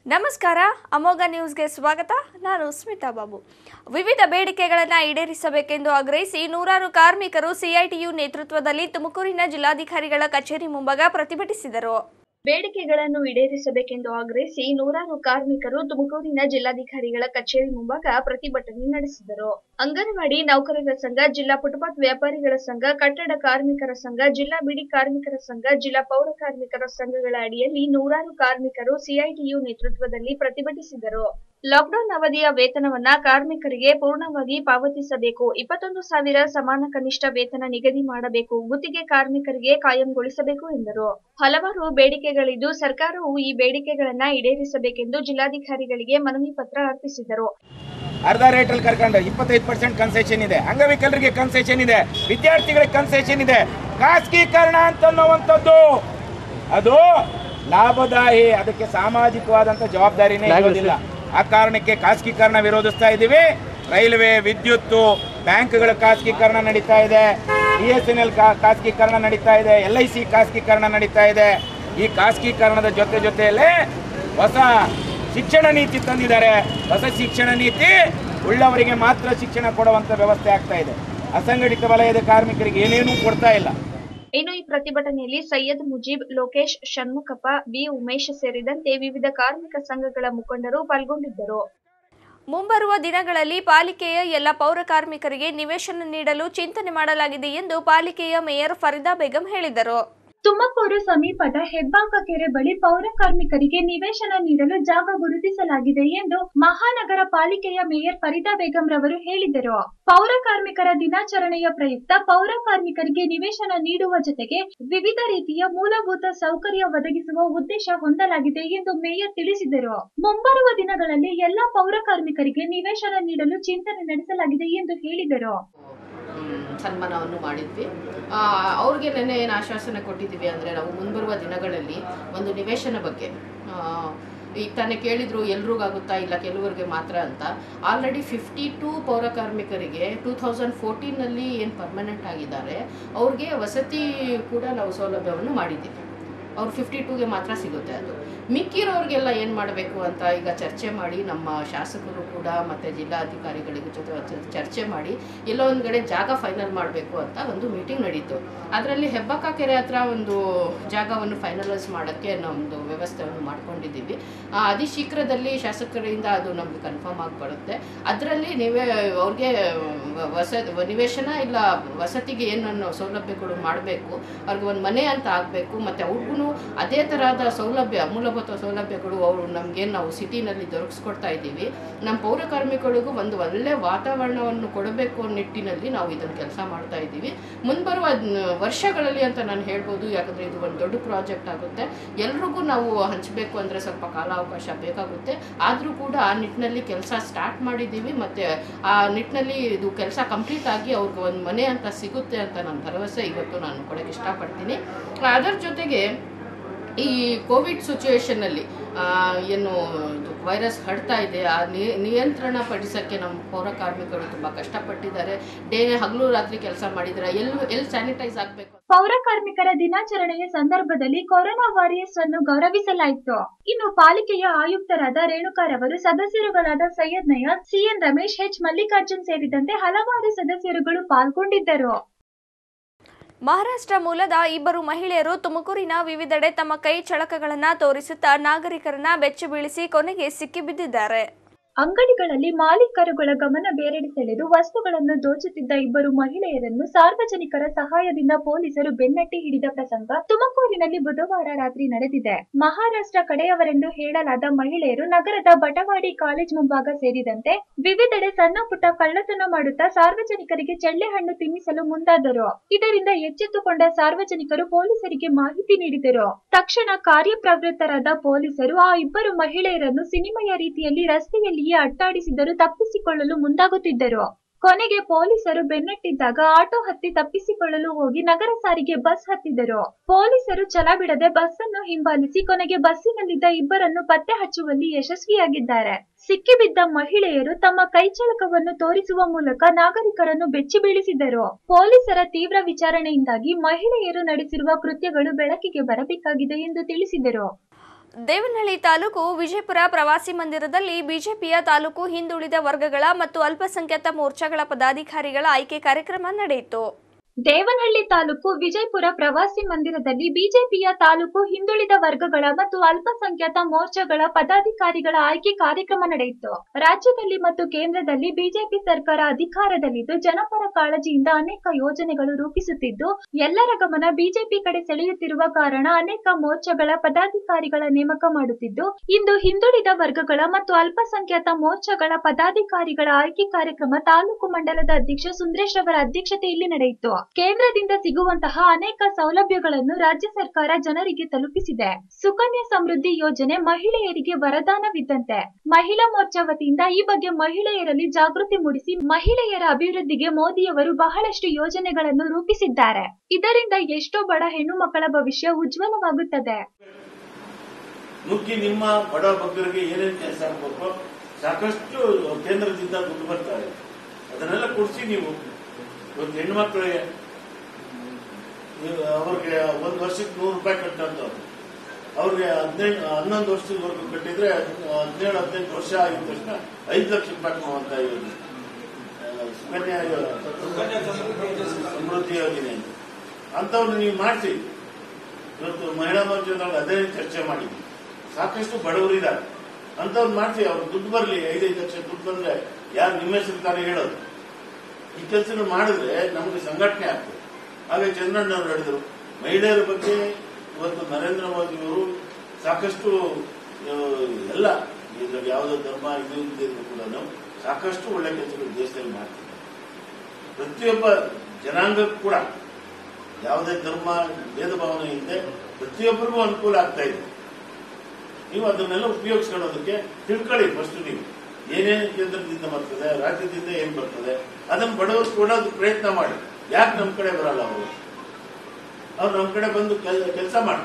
ನಮಸ್ಕಾರ ಅಮೋಘ ನ್ಯೂಸ್ಗೆ ಸ್ವಾಗತ ನಾನು ಸ್ಮಿತಾ ಬಾಬು ವಿವಿಧ ಬೇಡಿಕೆಗಳನ್ನು ಈಡೇರಿಸಬೇಕೆಂದು ಆಗ್ರಹಿಸಿ ನೂರಾರು ಕಾರ್ಮಿಕರು ಸಿಐಟಿಯು ನೇತೃತ್ವದಲ್ಲಿ ತುಮಕೂರಿನ ಜಿಲ್ಲಾಧಿಕಾರಿಗಳ ಕಚೇರಿ ಮುಂಭಾಗ ಪ್ರತಿಭಟಿಸಿದರು ಬೇಡಿಕೆಗಳನ್ನು ಈಡೇರಿಸಬೇಕೆಂದು ಆಗ್ರಹಿಸಿ ನೂರಾರು ಕಾರ್ಮಿಕರು ತುಮಕೂರಿನ ಜಿಲ್ಲಾಧಿಕಾರಿಗಳ ಕಚೇರಿ ಮುಂಭಾಗ ಪ್ರತಿಭಟನೆ ನಡೆಸಿದರು ಅಂಗನವಾಡಿ ನೌಕರರ ಸಂಘ ಜಿಲ್ಲಾ ಫುಟ್ಪಾತ್ ವ್ಯಾಪಾರಿಗಳ ಸಂಘ ಕಟ್ಟಡ ಕಾರ್ಮಿಕರ ಸಂಘ ಜಿಲ್ಲಾ ಬಿಡಿ ಕಾರ್ಮಿಕರ ಸಂಘ ಜಿಲ್ಲಾ ಪೌರ ಕಾರ್ಮಿಕರ ಸಂಘಗಳ ಅಡಿಯಲ್ಲಿ ನೂರಾರು ಕಾರ್ಮಿಕರು ಸಿಐಟಿಯು ನೇತೃತ್ವದಲ್ಲಿ ಪ್ರತಿಭಟಿಸಿದರು ಲಾಕ್ಡೌನ್ ಅವಧಿಯ ವೇತನವನ್ನ ಕಾರ್ಮಿಕರಿಗೆ ಪೂರ್ಣವಾಗಿ ಪಾವತಿಸಬೇಕು ಇಪ್ಪತ್ತೊಂದು ಸಾವಿರ ಸಮಾನ ಕನಿಷ್ಠ ವೇತನ ನಿಗದಿ ಮಾಡಬೇಕು ಗುತ್ತಿಗೆ ಕಾರ್ಮಿಕರಿಗೆ ಕಾಯಂಗೊಳಿಸಬೇಕು ಎಂದರು ಹಲವಾರು ಬೇಡಿಕೆಗಳಿದ್ದು ಸರ್ಕಾರವು ಈ ಬೇಡಿಕೆಗಳನ್ನ ಈಡೇರಿಸಬೇಕೆಂದು ಜಿಲ್ಲಾಧಿಕಾರಿಗಳಿಗೆ ಮನವಿ ಪತ್ರ ಅರ್ಪಿಸಿದರು ಅರ್ಧ ರೇಟಲ್ಲಿ ಕರ್ಕೊಂಡು ಇಪ್ಪತ್ತೈದು ಪರ್ಸೆಂಟ್ ಕನ್ಸೆಷನ್ ಇದೆ ಅಂಗವಿಕಲರಿಗೆ ಕನ್ಸೆಷನ್ ಇದೆ ವಿದ್ಯಾರ್ಥಿಗಳಿಗೆ ಕನ್ಸೆಷನ್ ಇದೆ ಖಾಸಗೀಕರಣ ಅಂತನ್ನುವಂಥದ್ದು ಅದು ಲಾಭದಾಯಿ ಅದಕ್ಕೆ ಸಾಮಾಜಿಕವಾದಂಥ ಜವಾಬ್ದಾರಿನೇ ಇರೋದಿಲ್ಲ ಆ ಕಾರಣಕ್ಕೆ ಖಾಸಗೀಕರಣ ವಿರೋಧಿಸ್ತಾ ಇದ್ದೀವಿ ರೈಲ್ವೆ ವಿದ್ಯುತ್ತು ಬ್ಯಾಂಕ್ಗಳ ಖಾಸಗೀಕರಣ ನಡೀತಾ ಇದೆ ಬಿ ಎಸ್ ಎನ್ ಎಲ್ ಖಾಸಗೀಕರಣ ನಡೀತಾ ಇದೆ ಎಲ್ ಐ ಸಿ ಖಾಸಗೀಕರಣ ನಡೀತಾ ಇದೆ ಈ ಖಾಸಗೀಕರಣದ ಜೊತೆ ಜೊತೆಯಲ್ಲೇ ಹೊಸ ಶಿಕ್ಷಣ ನೀತಿ ತಂದಿದ್ದಾರೆ ಹೊಸ ಶಿಕ್ಷಣ ನೀತಿ ಉಳ್ಳವರಿಗೆ ಮಾತ್ರ ಶಿಕ್ಷಣ ಕೊಡುವಂತ ವ್ಯವಸ್ಥೆ ಆಗ್ತಾ ಇದೆ ಅಸಂಘಟಿತ ವಲಯದ ಕಾರ್ಮಿಕರಿಗೆ ಏನೇನೂ ಕೊಡ್ತಾ ಇಲ್ಲ ಇನ್ನು ಈ ಪ್ರತಿಭಟನೆಯಲ್ಲಿ ಸೈಯದ್ ಮುಜೀಬ್ ಲೋಕೇಶ್ ಷಣ್ಮುಖಪ್ಪ ಬಿ ಉಮೇಶ್ ಸೇರಿದಂತೆ ವಿವಿಧ ಕಾರ್ಮಿಕ ಸಂಘಗಳ ಮುಖಂಡರು ಪಾಲ್ಗೊಂಡಿದ್ದರು ಮುಂಬರುವ ದಿನಗಳಲ್ಲಿ ಪಾಲಿಕೆಯ ಎಲ್ಲ ಪೌರ ಕಾರ್ಮಿಕರಿಗೆ ನಿವೇಶನ ನೀಡಲು ಚಿಂತನೆ ಮಾಡಲಾಗಿದೆ ಎಂದು ಪಾಲಿಕೆಯ ಮೇಯರ್ ಫರಿದಾ ಬೇಗಂ ಹೇಳಿದರು ತುಮಕೂರು ಸಮೀಪದ ಹೆಬ್ಬಾಕ ಕೆರೆ ಬಳಿ ಪೌರ ಕಾರ್ಮಿಕರಿಗೆ ನಿವೇಶನ ನೀಡಲು ಜಾಗ ಗುರುತಿಸಲಾಗಿದೆ ಎಂದು ಮಹಾನಗರ ಪಾಲಿಕೆಯ ಮೇಯರ್ ಫರೀದಾ ಬೇಗಂ ರವರು ಹೇಳಿದರು ಪೌರ ಕಾರ್ಮಿಕರ ದಿನಾಚರಣೆಯ ಪ್ರಯುಕ್ತ ಪೌರ ಕಾರ್ಮಿಕರಿಗೆ ನಿವೇಶನ ನೀಡುವ ಜೊತೆಗೆ ವಿವಿಧ ರೀತಿಯ ಮೂಲಭೂತ ಸೌಕರ್ಯ ಒದಗಿಸುವ ಉದ್ದೇಶ ಹೊಂದಲಾಗಿದೆ ಎಂದು ಮೇಯರ್ ತಿಳಿಸಿದರು ಮುಂಬರುವ ದಿನಗಳಲ್ಲಿ ಎಲ್ಲಾ ಪೌರ ಕಾರ್ಮಿಕರಿಗೆ ನಿವೇಶನ ನೀಡಲು ಚಿಂತನೆ ನಡೆಸಲಾಗಿದೆ ಎಂದು ಹೇಳಿದರು ಮ್, ಸನ್ಮಾನವನ್ನು ಮಾಡಿದ್ವಿ ಆ, ಅವ್ರಿಗೆ ನೆನ್ನೆ ಏನು ಆಶ್ವಾಸನೆ ಕೊಟ್ಟಿದ್ದೀವಿ ಅಂದರೆ ನಾವು ಮುಂಬರುವ ದಿನಗಳಲ್ಲಿ ಒಂದು ನಿವೇಶನ ಬಗ್ಗೆ ಆ, ಈಗ ತಾನೇ ಕೇಳಿದ್ರು ಎಲ್ರಿಗಾಗುತ್ತಾ ಇಲ್ಲ ಕೆಲವರಿಗೆ ಮಾತ್ರ ಅಂತ ಆಲ್ರೆಡಿ ಫಿಫ್ಟಿ ಟೂ ಪೌರ ಕಾರ್ಮಿಕರಿಗೆ ಟೂ ತೌಸಂಡ್ ಫೋರ್ಟೀನಲ್ಲಿ ಏನು ಪರ್ಮನೆಂಟ್ ಆಗಿದ್ದಾರೆ ಅವ್ರಿಗೆ ವಸತಿ ಕೂಡ ನಾವು ಸೌಲಭ್ಯವನ್ನು ಮಾಡಿದ್ದೀವಿ ಅವ್ರು ಫಿಫ್ಟಿ ಟೂಗೆ ಮಾತ್ರ ಸಿಗುತ್ತೆ ಅದು ಮಿಕ್ಕಿರೋರಿಗೆಲ್ಲ ಏನು ಮಾಡಬೇಕು ಅಂತ ಈಗ ಚರ್ಚೆ ಮಾಡಿ ನಮ್ಮ ಶಾಸಕರು ಕೂಡ ಮತ್ತು ಜಿಲ್ಲಾಧಿಕಾರಿಗಳಿಗೆ ಜೊತೆ ಚ- ಚರ್ಚೆ ಮಾಡಿ ಎಲ್ಲೋ ಒಂದು ಕಡೆ ಜಾಗ ಫೈನಲ್ ಮಾಡಬೇಕು ಅಂತ ಒಂದು ಮೀಟಿಂಗ್ ನಡೀತು ಅದರಲ್ಲಿ ಹೆಬ್ಬಕ್ಕ ಕೆರೆ ಹತ್ರ ಒಂದು ಜಾಗವನ್ನು ಫೈನಲೈಸ್ ಮಾಡೋಕ್ಕೆ ನಮ್ಮದು ವ್ಯವಸ್ಥೆಯನ್ನು ಮಾಡ್ಕೊಂಡಿದ್ದೀವಿ ಆ, ಅತಿ ಶೀಘ್ರದಲ್ಲಿ ಶಾಸಕರಿಂದ ಅದು ನಮಗೆ ಕನ್ಫರ್ಮ್ ಆಗಿ ಬರುತ್ತೆ ಅದರಲ್ಲಿ ನೀವೇ ಅವ್ರಿಗೆ ವ- ವಸ ನಿವೇಶನ ಇಲ್ಲ ವಸತಿಗೆ ಏನನ್ನು ಸೌಲಭ್ಯಗಳು ಮಾಡಬೇಕು ಅವ್ರಿಗೆ ಒಂದು ಮನೆ ಅಂತ ಆಗಬೇಕು ಮತ್ತು ಅವ್ರಿಗೂ ಅದೇ ತರಹದ ಸೌಲಭ್ಯ ಮೂಲಭೂತ ಸೌಲಭ್ಯಗಳು ಅವರು ನಮಗೇನು ನಾವು ಸಿಟಿನಲ್ಲಿ ದೊರಕಿಸ್ಕೊಡ್ತಾ ಇದ್ದೀವಿ ನಮ್ಮ ಪೌರ ಕಾರ್ಮಿಕರಿಗೂ ಒಂದು ಒಳ್ಳೆ ವಾತಾವರಣವನ್ನು ಕೊಡಬೇಕು ಅನ್ನೋ ನಿಟ್ಟಿನಲ್ಲಿ ನಾವು ಇದನ್ನು ಕೆಲಸ ಮಾಡ್ತಾ ಇದ್ದೀವಿ ಮುಂಬರುವ ನ್- ವರ್ಷಗಳಲ್ಲಿ ಅಂತ ನಾನು ಹೇಳ್ಬೋದು ಯಾಕಂದರೆ ಇದು ಒಂದು ದೊಡ್ಡ ಪ್ರಾಜೆಕ್ಟ್ ಆಗುತ್ತೆ ಎಲ್ರಿಗೂ ನಾವು ಹಂಚಬೇಕು ಅಂದರೆ ಸ್ವಲ್ಪ ಕಾಲಾವಕಾಶ ಬೇಕಾಗುತ್ತೆ ಆದರೂ ಕೂಡ ಆ ನಿಟ್ಟಿನಲ್ಲಿ ಕೆಲಸ ಸ್ಟಾರ್ಟ್ ಮಾಡಿದ್ದೀವಿ ಮತ್ತು ಆ ನಿಟ್ಟಿನಲ್ಲಿ ಇದು ಕೆಲಸ ಕಂಪ್ಲೀಟ್ ಆಗಿ ಅವ್ರಿಗೆ ಒಂದು ಮನೆ ಅಂತ ಸಿಗುತ್ತೆ ಅಂತ ನನ್ನ ಭರವಸೆ ಇವತ್ತು ನಾನು ಕೊಡೋಕ್ಕೆ ಇಷ್ಟಪಡ್ತೀನಿ ಅದರ ಜೊತೆಗೆ ಈ ಕೋವಿಡ್ ಸಿಚುವೇಶನ್ನಲ್ಲಿ ಏನು ಇದು ವೈರಸ್ ಹರಡ್ತಾ ಇದೆ ಆ ನಿ- ನಿಯಂತ್ರಣ ಪಡಿಸೋಕ್ಕೆ ನಮ್ಮ ಪೌರ ಕಾರ್ಮಿಕರು ತುಂಬ ಕಷ್ಟಪಟ್ಟಿದ್ದಾರೆ ಡೇ ಹಗಲು ರಾತ್ರಿ ಕೆಲಸ ಮಾಡಿದ್ದಾರೆ ಎಲ್ಲಿ ಎಲ್ಲಿ ಸ್ಯಾನಿಟೈಸ್ ಆಗಬೇಕು ಪೌರ ಕಾರ್ಮಿಕರ ದಿನಾಚರಣೆಯ ಸಂದರ್ಭದಲ್ಲಿ ಕೊರೋನಾ ವಾರಿಯರ್ಸ್ ಅನ್ನು ಗೌರವಿಸಲಾಯಿತು ಇನ್ನು ಪಾಲಿಕೆಯ ಆಯುಕ್ತರಾದ ರೇಣುಕಾರವರು ಸದಸ್ಯರುಗಳಾದ ಸೈಯದ್ ನಯಾಜ್ ಸಿಎನ್ ರಮೇಶ್ ಎಚ್ ಮಲ್ಲಿಕಾರ್ಜುನ್ ಸೇರಿದಂತೆ ಹಲವಾರು ಸದಸ್ಯರುಗಳು ಪಾಲ್ಗೊಂಡಿದ್ದರು ಮಹಾರಾಷ್ಟ್ರ ಮೂಲದ ಇಬ್ಬರು ಮಹಿಳೆಯರು ತುಮಕೂರಿನ ವಿವಿಧೆಡೆ ತಮ್ಮ ಕೈ ಚಳಕಗಳನ್ನು ತೋರಿಸುತ್ತಾ ನಾಗರಿಕರನ್ನ ಬೆಚ್ಚಿ ಬೀಳಿಸಿ ಕೊನೆಗೆ ಸಿಕ್ಕಿಬಿದ್ದಿದ್ದಾರೆ ಅಂಗಡಿಗಳಲ್ಲಿ ಮಾಲೀಕರುಗಳ ಗಮನ ಬೇರೆಡೆ ಸೆಳೆದು ವಸ್ತುಗಳನ್ನು ದೋಚುತ್ತಿದ್ದ ಇಬ್ಬರು ಮಹಿಳೆಯರನ್ನು ಸಾರ್ವಜನಿಕರ ಸಹಾಯದಿಂದ ಪೊಲೀಸರು ಬೆನ್ನಟ್ಟಿ ಹಿಡಿದ ಪ್ರಸಂಗ ತುಮಕೂರಿನಲ್ಲಿ ಬುಧವಾರ ರಾತ್ರಿ ನಡೆದಿದೆ ಮಹಾರಾಷ್ಟ್ರ ಕಡೆಯವರೆಂದು ಹೇಳಲಾದ ಮಹಿಳೆಯರು ನಗರದ ಬಟವಾಡಿ ಕಾಲೇಜ್ ಮುಂಭಾಗ ಸೇರಿದಂತೆ ವಿವಿಧೆಡೆ ಸಣ್ಣ ಪುಟ್ಟ ಕಳ್ಳತನ ಮಾಡುತ್ತಾ ಸಾರ್ವಜನಿಕರಿಗೆ ಚೆಳ್ಳೆಹಣ್ಣು ತಿನ್ನಿಸಲು ಮುಂದಾದರು ಇದರಿಂದ ಎಚ್ಚೆತ್ತುಕೊಂಡ ಸಾರ್ವಜನಿಕರು ಪೊಲೀಸರಿಗೆ ಮಾಹಿತಿ ನೀಡಿದರು ತಕ್ಷಣ ಕಾರ್ಯಪ್ರವೃತ್ತರಾದ ಪೊಲೀಸರು ಆ ಇಬ್ಬರು ಮಹಿಳೆಯರನ್ನು ಸಿನಿಮೆಯ ರೀತಿಯಲ್ಲಿ ರಸ್ತೆಯಲ್ಲಿಯೇ ಅಟ್ಟಾಡಿಸಿದರೂ ತಪ್ಪಿಸಿಕೊಳ್ಳಲು ಮುಂದಾಗುತ್ತಿದ್ದರು ಕೊನೆಗೆ ಪೊಲೀಸರು ಬೆನ್ನಟ್ಟಿದ್ದಾಗ ಆಟೋ ಹತ್ತಿ ತಪ್ಪಿಸಿಕೊಳ್ಳಲು ಹೋಗಿ ನಗರ ಸಾರಿಗೆ ಬಸ್ ಹತ್ತಿದರು ಪೊಲೀಸರು ಛಲ ಬಿಡದೆ ಬಸ್ ಅನ್ನು ಹಿಂಬಾಲಿಸಿ ಕೊನೆಗೆ ಬಸ್ಸಿನಲ್ಲಿದ್ದ ಇಬ್ಬರನ್ನು ಪತ್ತೆ ಹಚ್ಚುವಲ್ಲಿ ಯಶಸ್ವಿಯಾಗಿದ್ದಾರೆ ಸಿಕ್ಕಿಬಿದ್ದ ಮಹಿಳೆಯರು ತಮ್ಮ ಕೈಚಳಕವನ್ನು ತೋರಿಸುವ ಮೂಲಕ ನಾಗರಿಕರನ್ನು ಬೆಚ್ಚಿ ಬೀಳಿಸಿದರು ಪೊಲೀಸರ ತೀವ್ರ ವಿಚಾರಣೆಯಿಂದಾಗಿ ಮಹಿಳೆಯರು ನಡೆಸಿರುವ ಕೃತ್ಯಗಳು ಬೆಳಕಿಗೆ ಬರಬೇಕಾಗಿದೆ ಎಂದು ತಿಳಿಸಿದರು ದೇವನಹಳ್ಳಿ ತಾಲೂಕು ವಿಜಯಪುರ ಪ್ರವಾಸಿ ಮಂದಿರದಲ್ಲಿ ಬಿಜೆಪಿಯ ತಾಲೂಕು ಹಿಂದುಳಿದ ವರ್ಗಗಳ ಮತ್ತು ಅಲ್ಪಸಂಖ್ಯಾತ ಮೋರ್ಚಾಗಳ ಪದಾಧಿಕಾರಿಗಳ ಆಯ್ಕೆ ಕಾರ್ಯಕ್ರಮ ನಡೆಯಿತು ದೇವನಹಳ್ಳಿ ತಾಲೂಕು ವಿಜಯಪುರ ಪ್ರವಾಸಿ ಮಂದಿರದಲ್ಲಿ ಬಿಜೆಪಿಯ ತಾಲೂಕು ಹಿಂದುಳಿದ ವರ್ಗಗಳ ಮತ್ತು ಅಲ್ಪಸಂಖ್ಯಾತ ಮೋರ್ಚಾಗಳ ಪದಾಧಿಕಾರಿಗಳ ಆಯ್ಕೆ ಕಾರ್ಯಕ್ರಮ ನಡೆಯಿತು ರಾಜ್ಯದಲ್ಲಿ ಮತ್ತು ಕೇಂದ್ರದಲ್ಲಿ ಬಿಜೆಪಿ ಸರ್ಕಾರ ಅಧಿಕಾರದಲ್ಲಿದ್ದು ಜನಪರ ಕಾಳಜಿಯಿಂದ ಅನೇಕ ಯೋಜನೆಗಳು ರೂಪಿಸುತ್ತಿದ್ದು ಎಲ್ಲರ ಗಮನ ಬಿಜೆಪಿ ಕಡೆ ಸೆಳೆಯುತ್ತಿರುವ ಕಾರಣ ಅನೇಕ ಮೋರ್ಚಾಗಳ ಪದಾಧಿಕಾರಿಗಳ ನೇಮಕ ಮಾಡುತ್ತಿದ್ದು ಇಂದು ಹಿಂದುಳಿದ ವರ್ಗಗಳ ಮತ್ತು ಅಲ್ಪಸಂಖ್ಯಾತ ಮೋರ್ಚಾಗಳ ಪದಾಧಿಕಾರಿಗಳ ಆಯ್ಕೆ ಕಾರ್ಯಕ್ರಮ ತಾಲೂಕು ಮಂಡಲದ ಅಧ್ಯಕ್ಷ ಸುಂದರೇಶ್ ರವರ ಅಧ್ಯಕ್ಷತೆಯಲ್ಲಿ ನಡೆಯಿತು ಕೇಂದ್ರದಿಂದ ಸಿಗುವಂತಹ ಅನೇಕ ಸೌಲಭ್ಯಗಳನ್ನು ರಾಜ್ಯ ಸರ್ಕಾರ ಜನರಿಗೆ ತಲುಪಿಸಿದೆ ಸುಕನ್ಯಾ ಸಮೃದ್ಧಿ ಯೋಜನೆ ಮಹಿಳೆಯರಿಗೆ ವರದಾನವಿದ್ದಂತೆ ಮಹಿಳಾ ಮೋರ್ಚಾ ವತಿಯಿಂದ ಈ ಬಗ್ಗೆ ಮಹಿಳೆಯರಲ್ಲಿ ಜಾಗೃತಿ ಮೂಡಿಸಿ ಮಹಿಳೆಯರ ಅಭಿವೃದ್ಧಿಗೆ ಮೋದಿಯವರು ಬಹಳಷ್ಟು ಯೋಜನೆಗಳನ್ನು ರೂಪಿಸಿದ್ದಾರೆ ಇದರಿಂದ ಎಷ್ಟೋ ಬಡ ಹೆಣ್ಣು ಮಕ್ಕಳ ಭವಿಷ್ಯ ಉಜ್ವಲವಾಗುತ್ತದೆ ನುಗ್ಗಿ ನಿಮ್ಮ ಬಡ ಬಗ್ಗರಿಗೆ ಏನೇನು ಕೆಲಸ ಆಗಬೇಕು ಸಾಕಷ್ಟು ಕೇಂದ್ರದಿಂದ ದುಡ್ಡು ಬರ್ತಾ ಇದೆ ಅದನ್ನೆಲ್ಲ ಕೊಡಿಸಿ ನೀವು ಒಂದು ಹೆಣ್ಮಕ್ಳಿಗೆ ನೀವು ಅವ್ರಿಗೆ ಒಂದು ವರ್ಷಕ್ಕೆ ನೂರು ರೂಪಾಯಿ ಕಟ್ಟಂತವ್ರು ಅವ್ರಿಗೆ ಹದಿನೈದು ಹನ್ನೊಂದು ವರ್ಷದವರೆಗೂ ಕಟ್ಟಿದ್ರೆ ಹದಿನೇಳು ಹದಿನೆಂಟು ವರ್ಷ ಆಗಿದ ತಕ್ಷಣ ಐದು ಲಕ್ಷ ರೂಪಾಯಿ ಕೊಡುವಂತ ಯೋಜನೆ ಆ, ಸುಕನ್ಯಾ ಯೋ- ಸಮೃದ್ಧಿ ಯೋಜನೆ ಅಂತ ಅಂಥವ್ರು ನೀವು ಮಾಡಿಸಿ ಇವತ್ತು ಮಹಿಳಾ ಮೋರ್ಚಾದಲ್ಲಿ ಅದೇ ಚರ್ಚೆ ಮಾಡಿದ್ವಿ ಸಾಕಷ್ಟು ಬಡವರಿದ್ದಾರೆ ಅಂಥವ್ರು ಮಾಡಿಸಿ ಅವ್ರು ದುಡ್ಡು ಬರಲಿ ಐದೈದು ಲಕ್ಷ ದುಡ್ಡು ಬಂದ್ರೆ ಯಾರು ನಿಮ್ಮ ಹೆಸರು ತಾನೇ ಹೇಳೋದು ಈ ಕೆಲಸ ಮಾಡಿದ್ರೆ ನಮಗೆ ಸಂಘಟನೆ ಆಗ್ತದೆ ಹಾಗೆ ಚಂದ್ರಣ್ಣವ್ರು ಹೇಳಿದರು ಮಹಿಳೆಯರ ಬಗ್ಗೆ ಇವತ್ತು ನರೇಂದ್ರ ಮೋದಿಯವರು ಸಾಕಷ್ಟು ಆ, ಎಲ್ಲ ಇದ್ರಲ್ಲಿ ಯಾವುದೋ ಧರ್ಮ ಇದು ಇಲ್ಲದೆ ಕೂಡ ಸಾಕಷ್ಟು ಒಳ್ಳೆ ಕೆಲಸಗಳು ದೇಶದಲ್ಲಿ ಮಾಡ್ತಿದ್ದಾರೆ ಪ್ರತಿಯೊಬ್ಬ ಜನಾಂಗಕ್ಕೂ ಕೂಡ ಯಾವುದೇ ಧರ್ಮ ಭೇದ ಭಾವನೆ ಇಲ್ಲದೆ ಪ್ರತಿಯೊಬ್ಬರಿಗೂ ಅನುಕೂಲ ಆಗ್ತಾ ಇದೆ ನೀವು ಅದನ್ನೆಲ್ಲ ಉಪಯೋಗಿಸ್ಕೊಳ್ಳೋದಕ್ಕೆ ತಿಳ್ಕೊಳ್ಳಿ ಫಸ್ಟ್ ನೀವು ಏನೇನು ಕೇಂದ್ರದಿಂದ ಬರ್ತದೆ ರಾಜ್ಯದಿಂದ ಏನ್ ಬರ್ತದೆ ಅದನ್ನು ಬಡವರು ಕೊಡೋದು ಪ್ರಯತ್ನ ಮಾಡಿ ಯಾಕೆ ನಮ್ಮ ಕಡೆ ಬರಲ್ಲ ಅವರು ಅವ್ರು ನಮ್ಮ ಕಡೆ ಬಂದು ಕೆಲಸ ಮಾಡಿ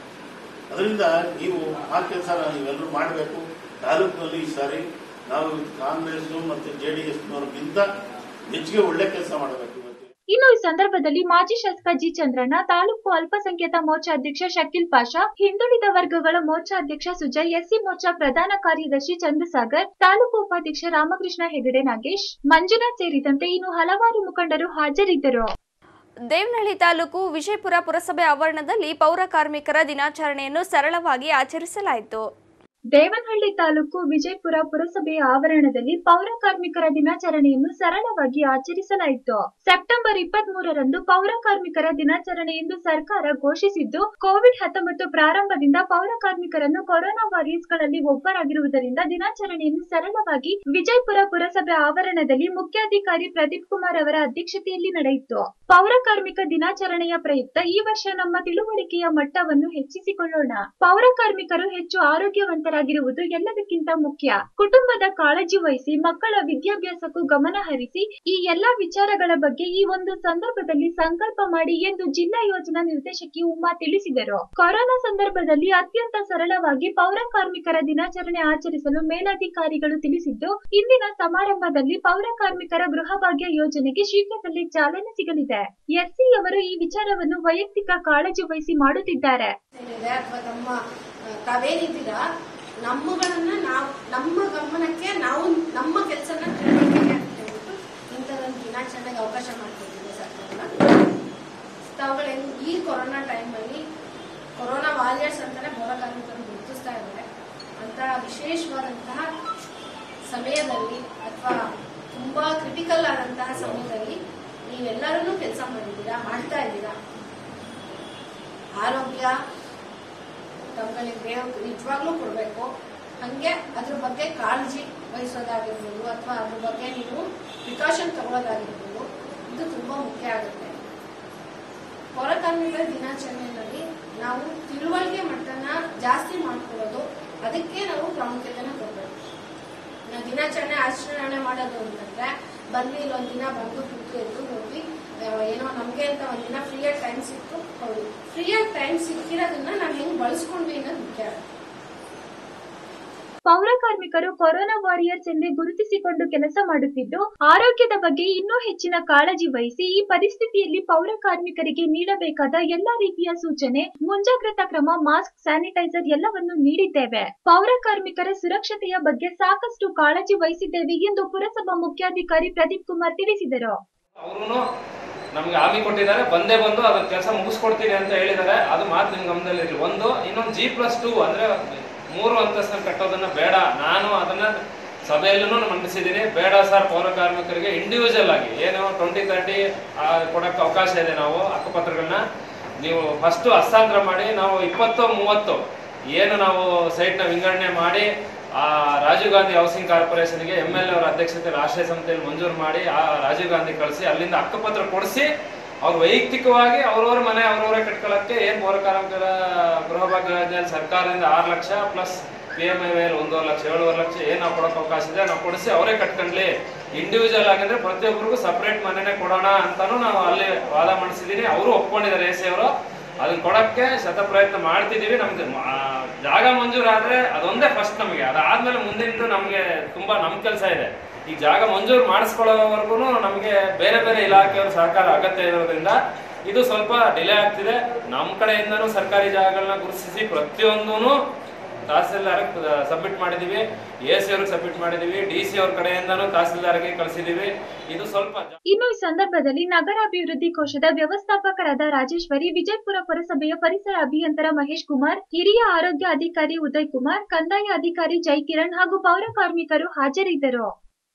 ಅದರಿಂದ ನೀವು ಆ ಕೆಲಸ ನೀವೆಲ್ಲರೂ ಮಾಡಬೇಕು ತಾಲೂಕಿನಲ್ಲಿ ಈ ಸಾರಿ ನಾವು ಕಾಂಗ್ರೆಸ್ ಮತ್ತು ಜೆ ಡಿ ಎಸ್ನವ್ರಿಗಿಂತ ಹೆಚ್ಚಿಗೆ ಒಳ್ಳೆ ಕೆಲಸ ಮಾಡಬೇಕು ಇವತ್ತು ಇನ್ನು ಈ ಸಂದರ್ಭದಲ್ಲಿ ಮಾಜಿ ಶಾಸಕ ಜಿ ಚಂದ್ರಣ್ಣ ತಾಲೂಕು ಅಲ್ಪಸಂಖ್ಯಾತ ಮೋರ್ಚಾ ಅಧ್ಯಕ್ಷ ಶಕೀಲ್ ಪಾಷಾ ಹಿಂದುಳಿದ ವರ್ಗಗಳ ಮೋರ್ಚಾ ಅಧ್ಯಕ್ಷ ಸುಜಯ್ ಎಸ್ಸಿ ಮೋರ್ಚಾ ಪ್ರಧಾನ ಕಾರ್ಯದರ್ಶಿ ಚಂದ್ರಸಾಗರ್ ತಾಲೂಕು ಉಪಾಧ್ಯಕ್ಷ ರಾಮಕೃಷ್ಣ ಹೆಗಡೆ ನಾಗೇಶ್ ಮಂಜುನಾಥ್ ಸೇರಿದಂತೆ ಇನ್ನು ಹಲವಾರು ಮುಖಂಡರು ಹಾಜರಿದ್ದರು ದೇವನಹಳ್ಳಿ ತಾಲೂಕು ವಿಜಯಪುರ ಪುರಸಭೆ ಆವರಣದಲ್ಲಿ ಪೌರ ಕಾರ್ಮಿಕರ ದಿನಾಚರಣೆಯನ್ನು ಸರಳವಾಗಿ ಆಚರಿಸಲಾಯಿತು ದೇವನಹಳ್ಳಿ ತಾಲೂಕು ವಿಜಯಪುರ ಪುರಸಭೆಯ ಆವರಣದಲ್ಲಿ ಪೌರ ಕಾರ್ಮಿಕರ ದಿನಾಚರಣೆಯನ್ನು ಸರಳವಾಗಿ ಆಚರಿಸಲಾಯಿತು ಸೆಪ್ಟೆಂಬರ್ ಇಪ್ಪತ್ತ್ ಮೂರರಂದು ಪೌರ ಕಾರ್ಮಿಕರ ದಿನಾಚರಣೆ ಎಂದು ಸರ್ಕಾರ ಘೋಷಿಸಿದ್ದು ಕೋವಿಡ್ ಹತ್ತೊಂಬತ್ತು ಪ್ರಾರಂಭದಿಂದ ಪೌರ ಕಾರ್ಮಿಕರನ್ನು ಕೊರೋನಾ ವಾರಿಯರ್ಸ್ಗಳಲ್ಲಿ ಒಬ್ಬರಾಗಿರುವುದರಿಂದ ದಿನಾಚರಣೆಯನ್ನು ಸರಳವಾಗಿ ವಿಜಯಪುರ ಪುರಸಭೆ ಆವರಣದಲ್ಲಿ ಮುಖ್ಯಾಧಿಕಾರಿ ಪ್ರದೀಪ್ ಕುಮಾರ್ ಅವರ ಅಧ್ಯಕ್ಷತೆಯಲ್ಲಿ ನಡೆಯಿತು ಪೌರ ಕಾರ್ಮಿಕ ದಿನಾಚರಣೆಯ ಪ್ರಯುಕ್ತ ಈ ವರ್ಷ ನಮ್ಮ ತಿಳುವಳಿಕೆಯ ಮಟ್ಟವನ್ನು ಹೆಚ್ಚಿಸಿಕೊಳ್ಳೋಣ ಪೌರ ಕಾರ್ಮಿಕರು ಹೆಚ್ಚು ಆರೋಗ್ಯವಂತರಾಗಿರುವುದು ಎಲ್ಲದಕ್ಕಿಂತ ಮುಖ್ಯ ಕುಟುಂಬದ ಕಾಳಜಿ ವಹಿಸಿ ಮಕ್ಕಳ ವಿದ್ಯಾಭ್ಯಾಸಕ್ಕೂ ಗಮನ ಹರಿಸಿ ಈ ಎಲ್ಲಾ ವಿಚಾರಗಳ ಬಗ್ಗೆ ಈ ಒಂದು ಸಂದರ್ಭದಲ್ಲಿ ಸಂಕಲ್ಪ ಮಾಡಿ ಎಂದು ಜಿಲ್ಲಾ ಯೋಜನಾ ನಿರ್ದೇಶಕಿ ಉಮಾ ತಿಳಿಸಿದರು ಕೊರೋನಾ ಸಂದರ್ಭದಲ್ಲಿ ಅತ್ಯಂತ ಸರಳವಾಗಿ ಪೌರ ಕಾರ್ಮಿಕರ ದಿನಾಚರಣೆ ಆಚರಿಸಲು ಮೇಲಾಧಿಕಾರಿಗಳು ತಿಳಿಸಿದ್ದು ಇಂದಿನ ಸಮಾರಂಭದಲ್ಲಿ ಪೌರ ಕಾರ್ಮಿಕರ ಗೃಹ ಭಾಗ್ಯ ಯೋಜನೆಗೆ ಶೀಘ್ರದಲ್ಲೇ ಚಾಲನೆ ಸಿಗಲಿದೆ ಎಸ್ಸಿ ಅವರು ಈ ವಿಚಾರವನ್ನು ವೈಯಕ್ತಿಕ ಕಾಳಜಿ ವಹಿಸಿ ಮಾಡುತ್ತಿದ್ದಾರೆ ಏನಿದೆ ಅಥವಾ ತಮ್ಮ ಆ, ತಾವೇನಿದ್ದೀರಾ ನಮ್ಮಗಳನ್ನ ನಾವು ನಮ್ಮ ಗಮನಕ್ಕೆ ನಾವು ನಮ್ಮ ಕೆಲಸನ ತಿಳ್ಕೊಳ್ಬೇಕು ಅಂತ ಹೇಳ್ಬಿಟ್ಟು ಇಂಥದೊಂದು ದಿನಾಚರಣೆಗೆ ಅವಕಾಶ ಮಾಡ್ಕೊಟ್ಟಿದೆ ಸರ್ಕಾರ ತಾವುಗಳು ಈ ಕೊರೋನಾ ಟೈಮಲ್ಲಿ ಕೊರೋನಾ ವಾರಿಯರ್ಸ್ ಅಂತಾನೆ ಪೌರ ಕಾರ್ಮಿಕರು ಗುರುತಿಸ್ತಾ ಇದ್ದಾರೆ ಅಂತ ವಿಶೇಷವಾದಂತಹ ಸಮಯದಲ್ಲಿ ಅಥವಾ ತುಂಬಾ ಕ್ರಿಟಿಕಲ್ ಆದಂತಹ ಸಮಯದಲ್ಲಿ ನೀವೆಲ್ಲರೂ ಕೆಲಸ ಮಾಡಿದ್ದೀರಾ ಮಾಡ್ತಾ ಇದ್ದೀರಾ ಆರೋಗ್ಯ ತಮ್ಮಗಳಿಗೆ ದೇವ್ರು ನಿಜವಾಗ್ಲೂ ಕೊಡಬೇಕು ಹಂಗೆ ಅದ್ರ ಬಗ್ಗೆ ಕಾಳಜಿ ವಹಿಸೋದಾಗಿರ್ಬೋದು ಅಥವಾ ಅದ್ರ ಬಗ್ಗೆ ನೀವು ಪ್ರಿಕಾಷನ್ ತಗೊಳ್ಳೋದಾಗಿರ್ಬೋದು ಇದು ತುಂಬಾ ಮುಖ್ಯ ಆಗುತ್ತೆ ಪೌರ ಕಾರ್ಮಿಕರ ದಿನಾಚರಣೆಯಲ್ಲಿ ನಾವು ತಿಳುವಳಿಕೆ ಮಟ್ಟನ ಜಾಸ್ತಿ ಮಾಡ್ಕೊಳ್ಳೋದು ಅದಕ್ಕೆ ನಾವು ಪ್ರಾಮುಖ್ಯತೆನ ಕೊಡಬೇಕು ನಾವು ದಿನಾಚರಣೆ ಆಚರಣೆ ಮಾಡೋದು ಅಂತಂದ್ರೆ ಬಂದ್ವಿ ಇಲ್ಲೊಂದ್ ದಿನ ಬಂದು ಕೂತು ಎದ್ದು ಹೋಗಿ ಆ, ಏನೋ ನಮ್ಗೆ ಅಂತ ಒಂದಿನ ಫ್ರೀಯಾಗಿ ಟೈಮ್ ಸಿಕ್ತು ಹೌದು ಫ್ರೀಯಾಗಿ ಟೈಮ್ ಸಿಕ್ಕಿರೋದನ್ನ ನಾವು ಹೆಂಗ್ ಬಳಸ್ಕೊಂಡ್ವಿ ಅನ್ನೋದು ಮುಖ್ಯ ಆಗುತ್ತೆ ಪೌರ ಕಾರ್ಮಿಕರು ಕೊರೋನಾ ವಾರಿಯರ್ಸ್ ಎಂದೇ ಗುರುತಿಸಿಕೊಂಡು ಕೆಲಸ ಮಾಡುತ್ತಿದ್ದು ಆರೋಗ್ಯದ ಬಗ್ಗೆ ಇನ್ನೂ ಹೆಚ್ಚಿನ ಕಾಳಜಿ ವಹಿಸಿ ಈ ಪರಿಸ್ಥಿತಿಯಲ್ಲಿ ಪೌರ ಕಾರ್ಮಿಕರಿಗೆ ನೀಡಬೇಕಾದ ಎಲ್ಲಾ ರೀತಿಯ ಸೂಚನೆ ಮುಂಜಾಗ್ರತಾ ಕ್ರಮ ಮಾಸ್ಕ್ ಸ್ಯಾನಿಟೈಸರ್ ಎಲ್ಲವನ್ನು ನೀಡಿದ್ದೇವೆ ಪೌರ ಕಾರ್ಮಿಕರ ಸುರಕ್ಷತೆಯ ಬಗ್ಗೆ ಸಾಕಷ್ಟು ಕಾಳಜಿ ವಹಿಸಿದ್ದೇವೆ ಎಂದು ಪುರಸಭಾ ಮುಖ್ಯಾಧಿಕಾರಿ ಪ್ರದೀಪ್ ಕುಮಾರ್ ತಿಳಿಸಿದರು ಅವರು ನಮ್ಗೆ ಹಾಮಿ ಕೊಟ್ಟಿದ್ದಾರೆ ಬಂದೇ ಬಂದು ಅದ್ರ ಕೆಲಸ ಮುಗಿಸ್ಕೊಡ್ತೀನಿ ಅಂತ ಹೇಳಿದ್ದಾರೆ ಅದು ಮಾತು ನಿಮ್ ಗಮನದಲ್ಲಿ ಇರಲಿ ಒಂದು ಇನ್ನೊಂದು ಜಿ ಪ್ಲಸ್ ಟೂ ಅಂದ್ರೆ ಮೂರು ಅಂತಸ್ತನ್ನು ಕಟ್ಟೋದನ್ನ ಬೇಡ ನಾನು ಅದನ್ನ ಸಭೆಯಲ್ಲೂ ಮಂಡಿಸಿದ್ದೀನಿ ಬೇಡ ಸರ್ ಪೌರ ಕಾರ್ಮಿಕರಿಗೆ ಇಂಡಿವಿಜುವಲ್ ಆಗಿ ಏನು ಟ್ವೆಂಟಿ ತರ್ಟಿ ಕೊಡಕ್ಕೆ ಅವಕಾಶ ಇದೆ ನಾವು ಹಕ್ಕುಪತ್ರಗಳನ್ನ ನೀವು ಫಸ್ಟ್ ಹಸ್ತಾಂತರ ಮಾಡಿ ನಾವು ಇಪ್ಪತ್ತು ಮೂವತ್ತು ಏನು ನಾವು ಸೈಟ್ನ ವಿಂಗಡಣೆ ಮಾಡಿ ಆ ರಾಜೀವ್ ಗಾಂಧಿ ಹೌಸಿಂಗ್ ಕಾರ್ಪೊರೇಷನ್ಗೆ ಎಮ್ ಎಲ್ ಅವರ ಅಧ್ಯಕ್ಷತೆಯಲ್ಲಿ ಆಶ್ರಯ ಸಮಿತಿಯಲ್ಲಿ ಮಂಜೂರು ಮಾಡಿ ಆ ರಾಜೀವ್ ಗಾಂಧಿ ಕಳಿಸಿ ಅಲ್ಲಿಂದ ಹಕ್ಕುಪತ್ರ ಕೊಡಿಸಿ ಅವ್ರು ವೈಯಕ್ತಿಕವಾಗಿ ಅವ್ರವ್ರ ಮನೆ ಅವ್ರವರೇ ಕಟ್ಕೊಳ್ಳೋಕ್ಕೆ ಏನು ಪೌರ ಕಾರ್ಮಿಕರ ಗೃಹ ಭಾಗ್ಯ ಯೋಜನೆಯಲ್ಲಿ ಸರ್ಕಾರದಿಂದ ಆರು lakh plus P M I ಮೇಲೆ ಒಂದೂವರೆ ಲಕ್ಷ ಏಳುವರೆ ಲಕ್ಷ ಏನು ನಾವು ಕೊಡೋಕೆ ಅವಕಾಶ ಇದೆ ನಾವು ಕೊಡಿಸಿ ಅವರೇ ಕಟ್ಕೊಂಡ್ಲಿ ಇಂಡಿವಿಜುವಲ್ ಆಗಿದ್ರೆ ಪ್ರತಿಯೊಬ್ಬರಿಗೂ ಸಪ್ರೇಟ್ ಮನೆನೇ ಕೊಡೋಣ ಅಂತಾನು ನಾವು ಅಲ್ಲಿ ವಾದ ಮಾಡಿಸಿದೀನಿ ಅವರು ಒಪ್ಕೊಂಡಿದ್ದಾರೆ ಎ ಸಿ ಅವರು ಅದನ್ನ ಕೊಡಕ್ಕೆ ಶತ ಪ್ರಯತ್ನ ಮಾಡ್ತಿದೀವಿ ನಮ್ಗೆ ಮ- ಆ, ಜಾಗ ಮಂಜೂರಾದ್ರೆ ಅದೊಂದೇ ಫಸ್ಟ್ ನಮಗೆ ಅದಾದ್ಮೇಲೆ ಮುಂದಿನ ನಮಗೆ ತುಂಬಾ ನಮ್ ಕೆಲಸ ಇದೆ ಈ ಜಾಗ ಮಂಜೂರು ಮಾಡಿಸ್ಕೊಳ್ಳೋವರೆಗೂ ನಮಗೆ ಬೇರೆ ಬೇರೆ ಇಲಾಖೆಯವರ ಸಹಕಾರ ಅಗತ್ಯ ಇರೋದ್ರಿಂದ ಇದು ಸ್ವಲ್ಪ ಡಿಲೇ ಆಗ್ತಿದೆ ನಮ್ಮ ಕಡೆಯಿಂದನೂ ಸರ್ಕಾರಿ ಜಾಗಗಳನ್ನ ಗುರುತಿಸಿ ಪ್ರತಿಯೊಂದೂ ತಹಸೀಲ್ದಾರ್ ಸಬ್ಮಿಟ್ ಮಾಡಿದೀವಿ ಎ ಸಿ ಅವ್ರಿಗೆ ಸಬ್ಮಿಟ್ ಮಾಡಿದೀವಿ ಡಿ ಸಿ ಅವ್ರ ಕಡೆಯಿಂದನೂ ತಹಸೀಲ್ದಾರ್ಗೆ ಕಳಿಸಿದೀವಿ ಇದು ಸ್ವಲ್ಪ ಜಾ- ಇನ್ನು ಈ ಸಂದರ್ಭದಲ್ಲಿ ನಗರಾಭಿವೃದ್ಧಿ ಕೋಶದ ವ್ಯವಸ್ಥಾಪಕರಾದ ರಾಜೇಶ್ವರಿ ವಿಜಯಪುರ ಪುರಸಭೆಯ ಪರಿಸರ ಅಭಿಯಂತರ ಮಹೇಶ್ ಕುಮಾರ್ ಹಿರಿಯ ಆರೋಗ್ಯ ಅಧಿಕಾರಿ ಉದಯ್ ಕುಮಾರ್ ಕಂದಾಯ ಅಧಿಕಾರಿ ಜೈಕಿರಣ್ ಹಾಗೂ ಪೌರ ಕಾರ್ಮಿಕರು ಹಾಜರಿದ್ದರು